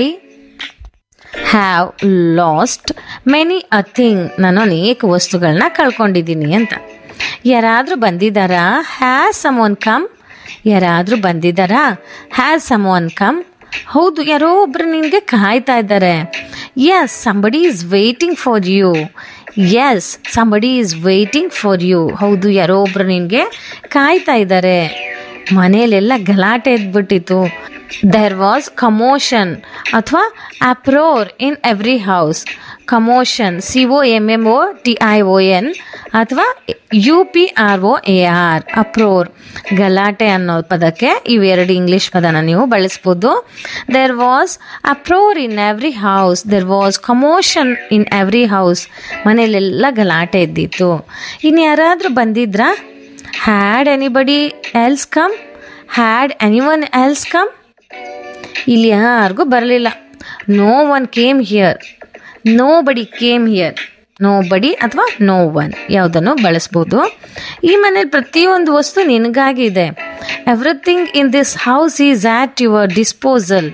have lost many a thing ನಾನು ಅನೇಕ ವಸ್ತುಗಳನ್ನ ಕಳ್ಕೊಂಡಿದ್ದೀನಿ ಅಂತ ಯಾರಾದರೂ ಬಂದಿದ್ದಾರಾ ಹ್ಯಾಸ್ ಸಮ್ ಒನ್ ಕಮ್ ಯಾರಾದರೂ ಬಂದಿದ್ದಾರಾ ಹ್ಯಾಸ್ ಸಮ್ ಒನ್ ಕಮ್ ಹೌದು ಯಾರೋ ಒಬ್ರು ನಿನಗೆ ಕಾಯ್ತಾ ಇದ್ದಾರೆ yes somebody is waiting for you yes somebody is waiting for you ಹೌದು ಯಾರೋ ಒಬ್ರು ನಿನಗೆ ಕಾಯ್ತಾ ಇದ್ದಾರೆ ಮನೆಯಲ್ಲೆಲ್ಲ ಗಲಾಟೆ ಎದ್ಬಿಟ್ಟಿತ್ತು ದೆರ್ ವಾಸ್ ಕಮೋಷನ್ ಅಥವಾ uproar in every house commotion C O M M O T I O N ಅಥವಾ U P R O A R uproar ಗಲಾಟೆ ಅನ್ನೋ ಪದಕ್ಕೆ ಇವೆರಡು ಇಂಗ್ಲಿಷ್ ಪದನ ನೀವು ಬಳಸ್ಬೋದು there was uproar in every house there was commotion in every house ಮನೆಯಲ್ಲೆಲ್ಲ ಗಲಾಟೆ ಇದ್ದಿತ್ತು ಇನ್ನು ಯಾರಾದರೂ ಬಂದಿದ್ರಾ had anybody else come had any one else come ಇಲ್ಲಿ ಯಾರಿಗೂ ಬರಲಿಲ್ಲ no one came here no ಬಡಿ ಕೇಮ್ ಹಿಯರ್ ನೋ ಬಡಿ ಅಥವಾ ನೋ ಒನ್ ಯಾವುದನ್ನು ಬಳಸ್ಬೋದು ಈ ಮನೇಲಿ ಪ್ರತಿಯೊಂದು ವಸ್ತು ನಿನಗಾಗಿದೆ everything in this house is at your disposal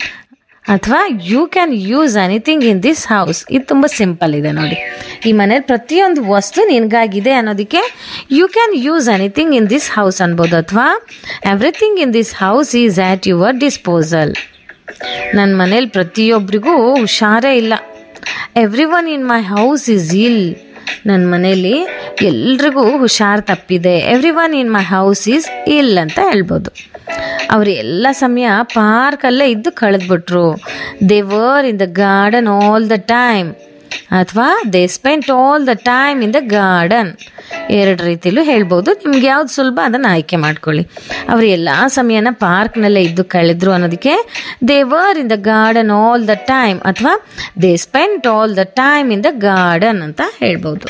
ಅಥವಾ you can use anything in this house ಇದು ತುಂಬ ಸಿಂಪಲ್ ಇದೆ ನೋಡಿ ಈ ಮನೇಲಿ ಪ್ರತಿಯೊಂದು ವಸ್ತು ನಿನಗಾಗಿದೆ ಅನ್ನೋದಕ್ಕೆ you can use anything in this house ಅನ್ಬೋದು ಅಥವಾ everything in this house is at your disposal ನನ್ನ ಮನೇಲಿ ಪ್ರತಿಯೊಬ್ಬರಿಗೂ ಹುಷಾರೇ ಇಲ್ಲ every one in my house is ill ನನ್ನ ಮನೇಲಿ ಎಲ್ರಿಗೂ ಹುಷಾರು ತಪ್ಪಿದೆ every one in my house is ill ಅಂತ ಹೇಳ್ಬೋದು ಅವರು ಎಲ್ಲ ಸಮಯ ಪಾರ್ಕಲ್ಲೇ ಇದ್ದು ಕಳೆದ್ಬಿಟ್ರು they were in the garden all the time ಅಥವಾ they spent all the time in the garden ಎರಡು ರೀತಿಲೂ ಹೇಳ್ಬೋದು ನಿಮ್ಗೆ ಯಾವ್ದು ಸುಲಭ ಅದನ್ನು ಆಯ್ಕೆ ಮಾಡ್ಕೊಳ್ಳಿ ಅವರು ಎಲ್ಲ ಸಮಯನ ಪಾರ್ಕ್ನಲ್ಲೇ ಇದ್ದು ಕಳೆದ್ರು ಅನ್ನೋದಕ್ಕೆ they were in the garden all the time ಅಥವಾ they spent all the time in the garden ಅಂತ ಹೇಳ್ಬೋದು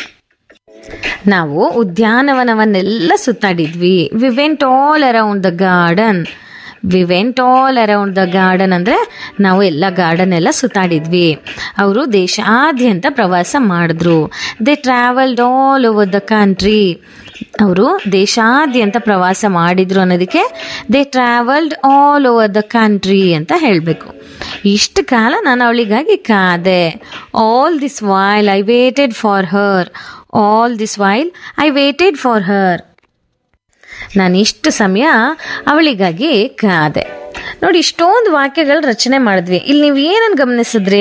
ನಾವು ಉದ್ಯಾನವನವನ್ನೆಲ್ಲ ಸುತ್ತಾಡಿದ್ವಿ we went all around the garden we went all around the garden ಅಂದರೆ ನಾವು ಎಲ್ಲ ಗಾರ್ಡನ್ ಎಲ್ಲ ಸುತ್ತಾಡಿದ್ವಿ ಅವರು ದೇಶಾದ್ಯಂತ ಪ್ರವಾಸ ಮಾಡಿದ್ರು they travelled all over the country ಅವರು ದೇಶಾದ್ಯಂತ ಪ್ರವಾಸ ಮಾಡಿದ್ರು ಅನ್ನೋದಕ್ಕೆ they travelled all over the country ಅಂತ ಹೇಳಬೇಕು ಇಷ್ಟು ಕಾಲ ನಾನು ಅವಳಿಗಾಗಿ ಕಾದೆ all this while I waited for her all this while I waited for her ನಾನು ಇಷ್ಟು ಸಮಯ ಅವಳಿಗಾಗಿ ಕಾದೆ ನೋಡಿ ಇಷ್ಟೊಂದು ವಾಕ್ಯಗಳು ರಚನೆ ಮಾಡಿದ್ವಿ ಇಲ್ಲಿ ನೀವು ಏನನ್ನು ಗಮನಿಸಿದ್ರಿ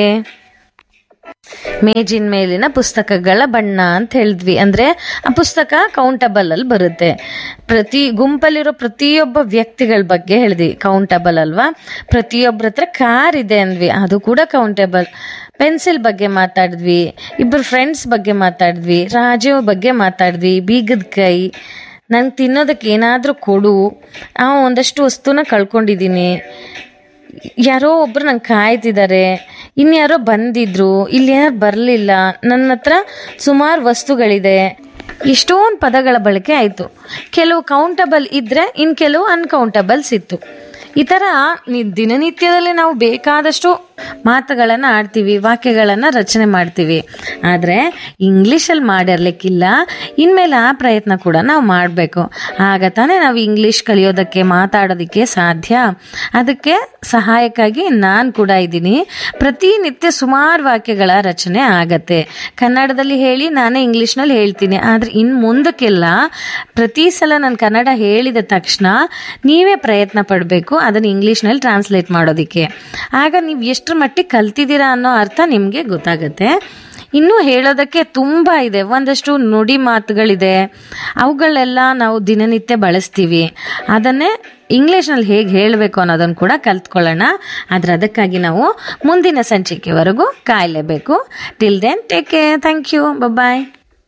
ಮೇಜಿನ ಮೇಲಿನ ಪುಸ್ತಕಗಳ ಬಣ್ಣ ಅಂತ ಹೇಳಿದ್ವಿ ಅಂದ್ರೆ ಆ ಪುಸ್ತಕ ಕೌಂಟಬಲ್ ಅಲ್ಲಿ ಬರುತ್ತೆ ಪ್ರತಿ ಗುಂಪಲ್ಲಿರೋ ಪ್ರತಿಯೊಬ್ಬ ವ್ಯಕ್ತಿಗಳ ಬಗ್ಗೆ ಹೇಳಿದ್ವಿ ಕೌಂಟಬಲ್ ಅಲ್ವಾ ಪ್ರತಿಯೊಬ್ಬರ ಹತ್ರ ಕಾರ್ ಇದೆ ಅಂದ್ವಿ ಅದು ಕೂಡ ಕೌಂಟಬಲ್ ಪೆನ್ಸಿಲ್ ಬಗ್ಗೆ ಮಾತಾಡಿದ್ವಿ ಇಬ್ಬರು ಫ್ರೆಂಡ್ಸ್ ಬಗ್ಗೆ ಮಾತಾಡಿದ್ವಿ ರಾಜು ಬಗ್ಗೆ ಮಾತಾಡಿದ್ವಿ ಬೀಗದ ಕೈ ನಂಗೆ ತಿನ್ನೋದಕ್ಕೆ ಏನಾದರೂ ಕೊಡು ಆ ಒಂದಷ್ಟು ವಸ್ತುನ ಕಳ್ಕೊಂಡಿದ್ದೀನಿ ಯಾರೋ ಒಬ್ರು ನಂಗೆ ಕಾಯ್ತಿದ್ದಾರೆ ಇನ್ಯಾರೋ ಬಂದಿದ್ರು ಇಲ್ಲಿ ಯಾರು ಬರಲಿಲ್ಲ ನನ್ನ ಹತ್ರ ಸುಮಾರು ವಸ್ತುಗಳಿದೆ ಇಷ್ಟೊಂದು ಪದಗಳ ಬಳಕೆ ಆಯಿತು ಕೆಲವು ಕೌಂಟಬಲ್ ಇದ್ದರೆ ಇನ್ನು ಕೆಲವು ಅನ್ಕೌಂಟಬಲ್ಸ್ ಇತ್ತು ಈ ಥರ ನಿ- ದಿನನಿತ್ಯದಲ್ಲಿ ನಾವು ಬೇಕಾದಷ್ಟು ಮಾತುಗಳನ್ನು ಆಡ್ತೀವಿ ವಾಕ್ಯಗಳನ್ನು ರಚನೆ ಮಾಡ್ತೀವಿ ಆದರೆ ಇಂಗ್ಲೀಷಲ್ಲಿ ಮಾಡಿರ್ಲಿಕ್ಕಿಲ್ಲ ಇನ್ಮೇಲೆ ಆ ಪ್ರಯತ್ನ ಕೂಡ ನಾವು ಮಾಡಬೇಕು ಆಗ ತಾನೇ ನಾವು ಇಂಗ್ಲೀಷ್ ಕಲಿಯೋದಕ್ಕೆ ಮಾತಾಡೋದಕ್ಕೆ ಸಾಧ್ಯ ಅದಕ್ಕೆ ಸಹಾಯಕ್ಕಾಗಿ ನಾನು ಕೂಡ ಇದ್ದೀನಿ ಪ್ರತಿನಿತ್ಯ ಸುಮಾರು ವಾಕ್ಯಗಳ ರಚನೆ ಆಗತ್ತೆ ಕನ್ನಡದಲ್ಲಿ ಹೇಳಿ ನಾನೇ ಇಂಗ್ಲೀಷ್ನಲ್ಲಿ ಹೇಳ್ತೀನಿ ಆದರೆ ಇನ್ನು ಮುಂದಕ್ಕೆಲ್ಲ ಪ್ರತಿ ಸಲ ನಾನು ಕನ್ನಡ ಹೇಳಿದ ತಕ್ಷಣ ನೀವೇ ಪ್ರಯತ್ನ ಪಡಬೇಕು ಅದನ್ನು ಇಂಗ್ಲೀಷ್ನಲ್ಲಿ ಟ್ರಾನ್ಸ್ಲೇಟ್ ಮಾಡೋದಕ್ಕೆ ಆಗ ನೀವು ಎಷ್ಟರ ಮಟ್ಟಿಗೆ ಕಲ್ತಿದ್ದೀರಾ ಅನ್ನೋ ಅರ್ಥ ನಿಮಗೆ ಗೊತ್ತಾಗುತ್ತೆ ಇನ್ನೂ ಹೇಳೋದಕ್ಕೆ ತುಂಬ ಇದೆ ಒಂದಷ್ಟು ನುಡಿ ಮಾತುಗಳಿದೆ ಅವುಗಳೆಲ್ಲ ನಾವು ದಿನನಿತ್ಯ ಬಳಸ್ತೀವಿ ಅದನ್ನೇ ಇಂಗ್ಲೀಷ್ನಲ್ಲಿ ಹೇಗೆ ಹೇಳಬೇಕು ಅನ್ನೋದನ್ನು ಕೂಡ ಕಲ್ತ್ಕೊಳ್ಳೋಣ ಆದರೆ ಅದಕ್ಕಾಗಿ ನಾವು ಮುಂದಿನ ಸಂಚಿಕೆವರೆಗೂ ಕಾಯಲೇಬೇಕು till then take care thank you bye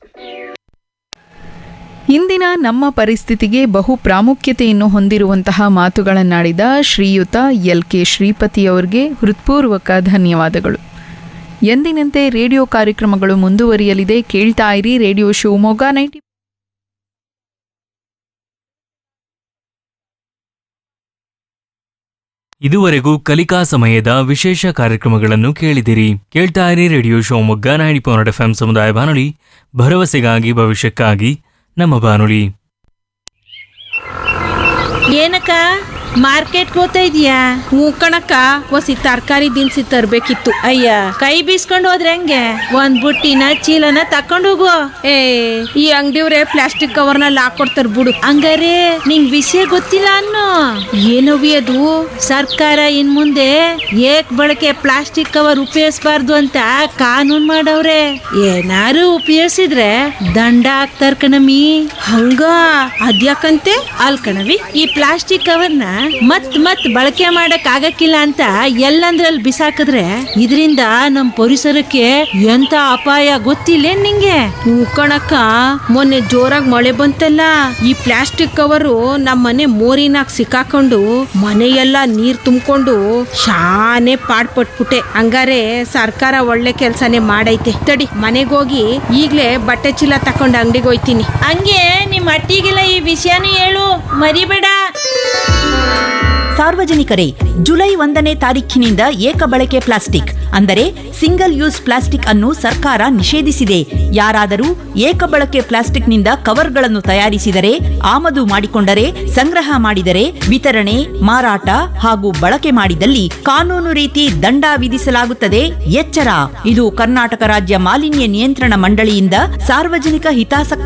ಇಂದಿನ ನಮ್ಮ ಪರಿಸ್ಥಿತಿಗೆ ಬಹು ಪ್ರಾಮುಖ್ಯತೆಯನ್ನು ಹೊಂದಿರುವಂತಹ ಮಾತುಗಳನ್ನಾಡಿದ ಶ್ರೀಯುತ ಎಲ್ ಕೆ ಶ್ರೀಪತಿಯವರಿಗೆ ಹೃತ್ಪೂರ್ವಕ ಧನ್ಯವಾದಗಳು ಎಂದಿನಂತೆ ರೇಡಿಯೋ ಕಾರ್ಯಕ್ರಮಗಳು ಮುಂದುವರಿಯಲಿದೆ ಕೇಳ್ತಾ ಇರಿ ರೇಡಿಯೋ ಶಿವಮೊಗ್ಗ ನೈಂಟಿ ಇದುವರೆಗೂ ಕಲಿಕಾ ಸಮಯದ ವಿಶೇಷ ಕಾರ್ಯಕ್ರಮಗಳನ್ನು ಕೇಳಿದಿರಿ ಕೇಳ್ತಾ ಇರಿ radio Shivamogga ninety point F ಸಮುದಾಯ ಬಾನುಲಿ ಭರವಸೆಗಾಗಿ ಭವಿಷ್ಯಕ್ಕಾಗಿ ನಮ್ಮ ಬಾನುಲಿ ಏನಕ್ಕ ಮಾರ್ಕೆಟ್ ಹೋಗ್ತಾ ಇದೀಯಾ ಹ್ಞೂ ಕಣಕ್ಕ ಒಸಿ ತರಕಾರಿ ದಿನಸಿ ತರ್ಬೇಕಿತ್ತು ಅಯ್ಯ ಕೈ ಬೀಸ್ಕೊಂಡು ಹೋದ್ರೆ ಹೆಂಗೆ ಒಂದ್ ಬುಟ್ಟಿನ ಚೀಲನ ತಕೊಂಡು ಹೋಗು ಏ ಈ ಅಂಗಡಿಯವ್ರೆ ಪ್ಲಾಸ್ಟಿಕ್ ಕವರ್ನಲ್ಲಿ ಹಾಕೊಡ್ತಾರ ಬಿಡು ಹಂಗಾರೆ ನಿಂಗ್ ವಿಷಯ ಗೊತ್ತಿಲ್ಲ ಅನ್ನೋ ಏನವಿ ಅದು ಸರ್ಕಾರ ಇನ್ ಮುಂದೆ ಏಕ್ ಬಳಕೆ ಪ್ಲಾಸ್ಟಿಕ್ ಕವರ್ ಉಪಯೋಗಿಸಬಾರ್ದು ಅಂತ ಕಾನೂನ್ ಮಾಡವ್ರೆ ಏನಾರು ಉಪಯೋಗಿಸಿದ್ರೆ ದಂಡ ಹಾಕ್ತಾರ ಕಣಮಿ ಹಂಗ ಅದ್ಯಾಕಂತೆ ಅಲ್ ಕಣವಿ ಈ ಪ್ಲಾಸ್ಟಿಕ್ ಕವರ್ನ ಮತ್ ಮತ್ ಬಳಕೆ ಮಾಡಕ್ ಆಗಕ್ಕಿಲ್ಲ ಅಂತ ಎಲ್ಲಂದ್ರಲ್ಲಿ ಬಿಸಾಕಿದ್ರೆ ಇದರಿಂದ ನಮ್ ಪರಿಸರಕ್ಕೆ ಎಂತ ಅಪಾಯ ಗೊತ್ತಿಲ್ಲ ನಿಂಗೆ ಹ್ಞೂ ಕಣಕ್ಕ ಮೊನ್ನೆ ಜೋರಾಗಿ ಮಳೆ ಬಂತಲ್ಲ ಈ ಪ್ಲಾಸ್ಟಿಕ್ ಕವರು ನಮ್ಮ ಮನೆ ಮೋರಿನಾಗ ಸಿಕ್ಕಾಕೊಂಡು ಮನೆಯೆಲ್ಲ ನೀರ್ ತುಂಬಿಕೊಂಡು ಶಾನೆ ಪಾಡ್ಪಟ್ಬಿಟ್ಟೆ ಹಂಗಾರೆ ಸರ್ಕಾರ ಒಳ್ಳೆ ಕೆಲ್ಸನೇ ಮಾಡೈತೆ ತಡಿ ಮನೆಗೆ ಹೋಗಿ ಈಗ್ಲೇ ಬಟ್ಟೆ ಚೀಲ ತಕೊಂಡು ಅಂಗಡಿಗೆ ಹೋಯ್ತೀನಿ ಹಂಗೆ ನಿಮ್ ಅಟ್ಟಿಗೆಲ್ಲ ಈ ವಿಷಯನೂ ಹೇಳು ಮರಿಬೇಡ ಸಾರ್ವಜನಿಕರೇ ಜುಲೈ ಒಂದನೇ ತಾರೀಖಿನಿಂದ ಏಕ ಬಳಕೆ ಪ್ಲಾಸ್ಟಿಕ್ ಅಂದರೆ ಸಿಂಗಲ್ ಯೂಸ್ ಪ್ಲಾಸ್ಟಿಕ್ ಅನ್ನು ಸರ್ಕಾರ ನಿಷೇಧಿಸಿದೆ ಯಾರಾದರೂ ಏಕ ಬಳಕೆ ಪ್ಲಾಸ್ಟಿಕ್ನಿಂದ ಕವರ್ಗಳನ್ನು ತಯಾರಿಸಿದರೆ ಆಮದು ಮಾಡಿಕೊಂಡರೆ ಸಂಗ್ರಹ ಮಾಡಿದರೆ ವಿತರಣೆ ಮಾರಾಟ ಹಾಗೂ ಬಳಕೆ ಮಾಡಿದಲ್ಲಿ ಕಾನೂನು ರೀತಿ ದಂಡ ವಿಧಿಸಲಾಗುತ್ತದೆ ಎಚ್ಚರ ಇದು ಕರ್ನಾಟಕ ರಾಜ್ಯ ಮಾಲಿನ್ಯ ನಿಯಂತ್ರಣ ಮಂಡಳಿಯಿಂದ ಸಾರ್ವಜನಿಕ ಹಿತಾಸಕ್ತಿ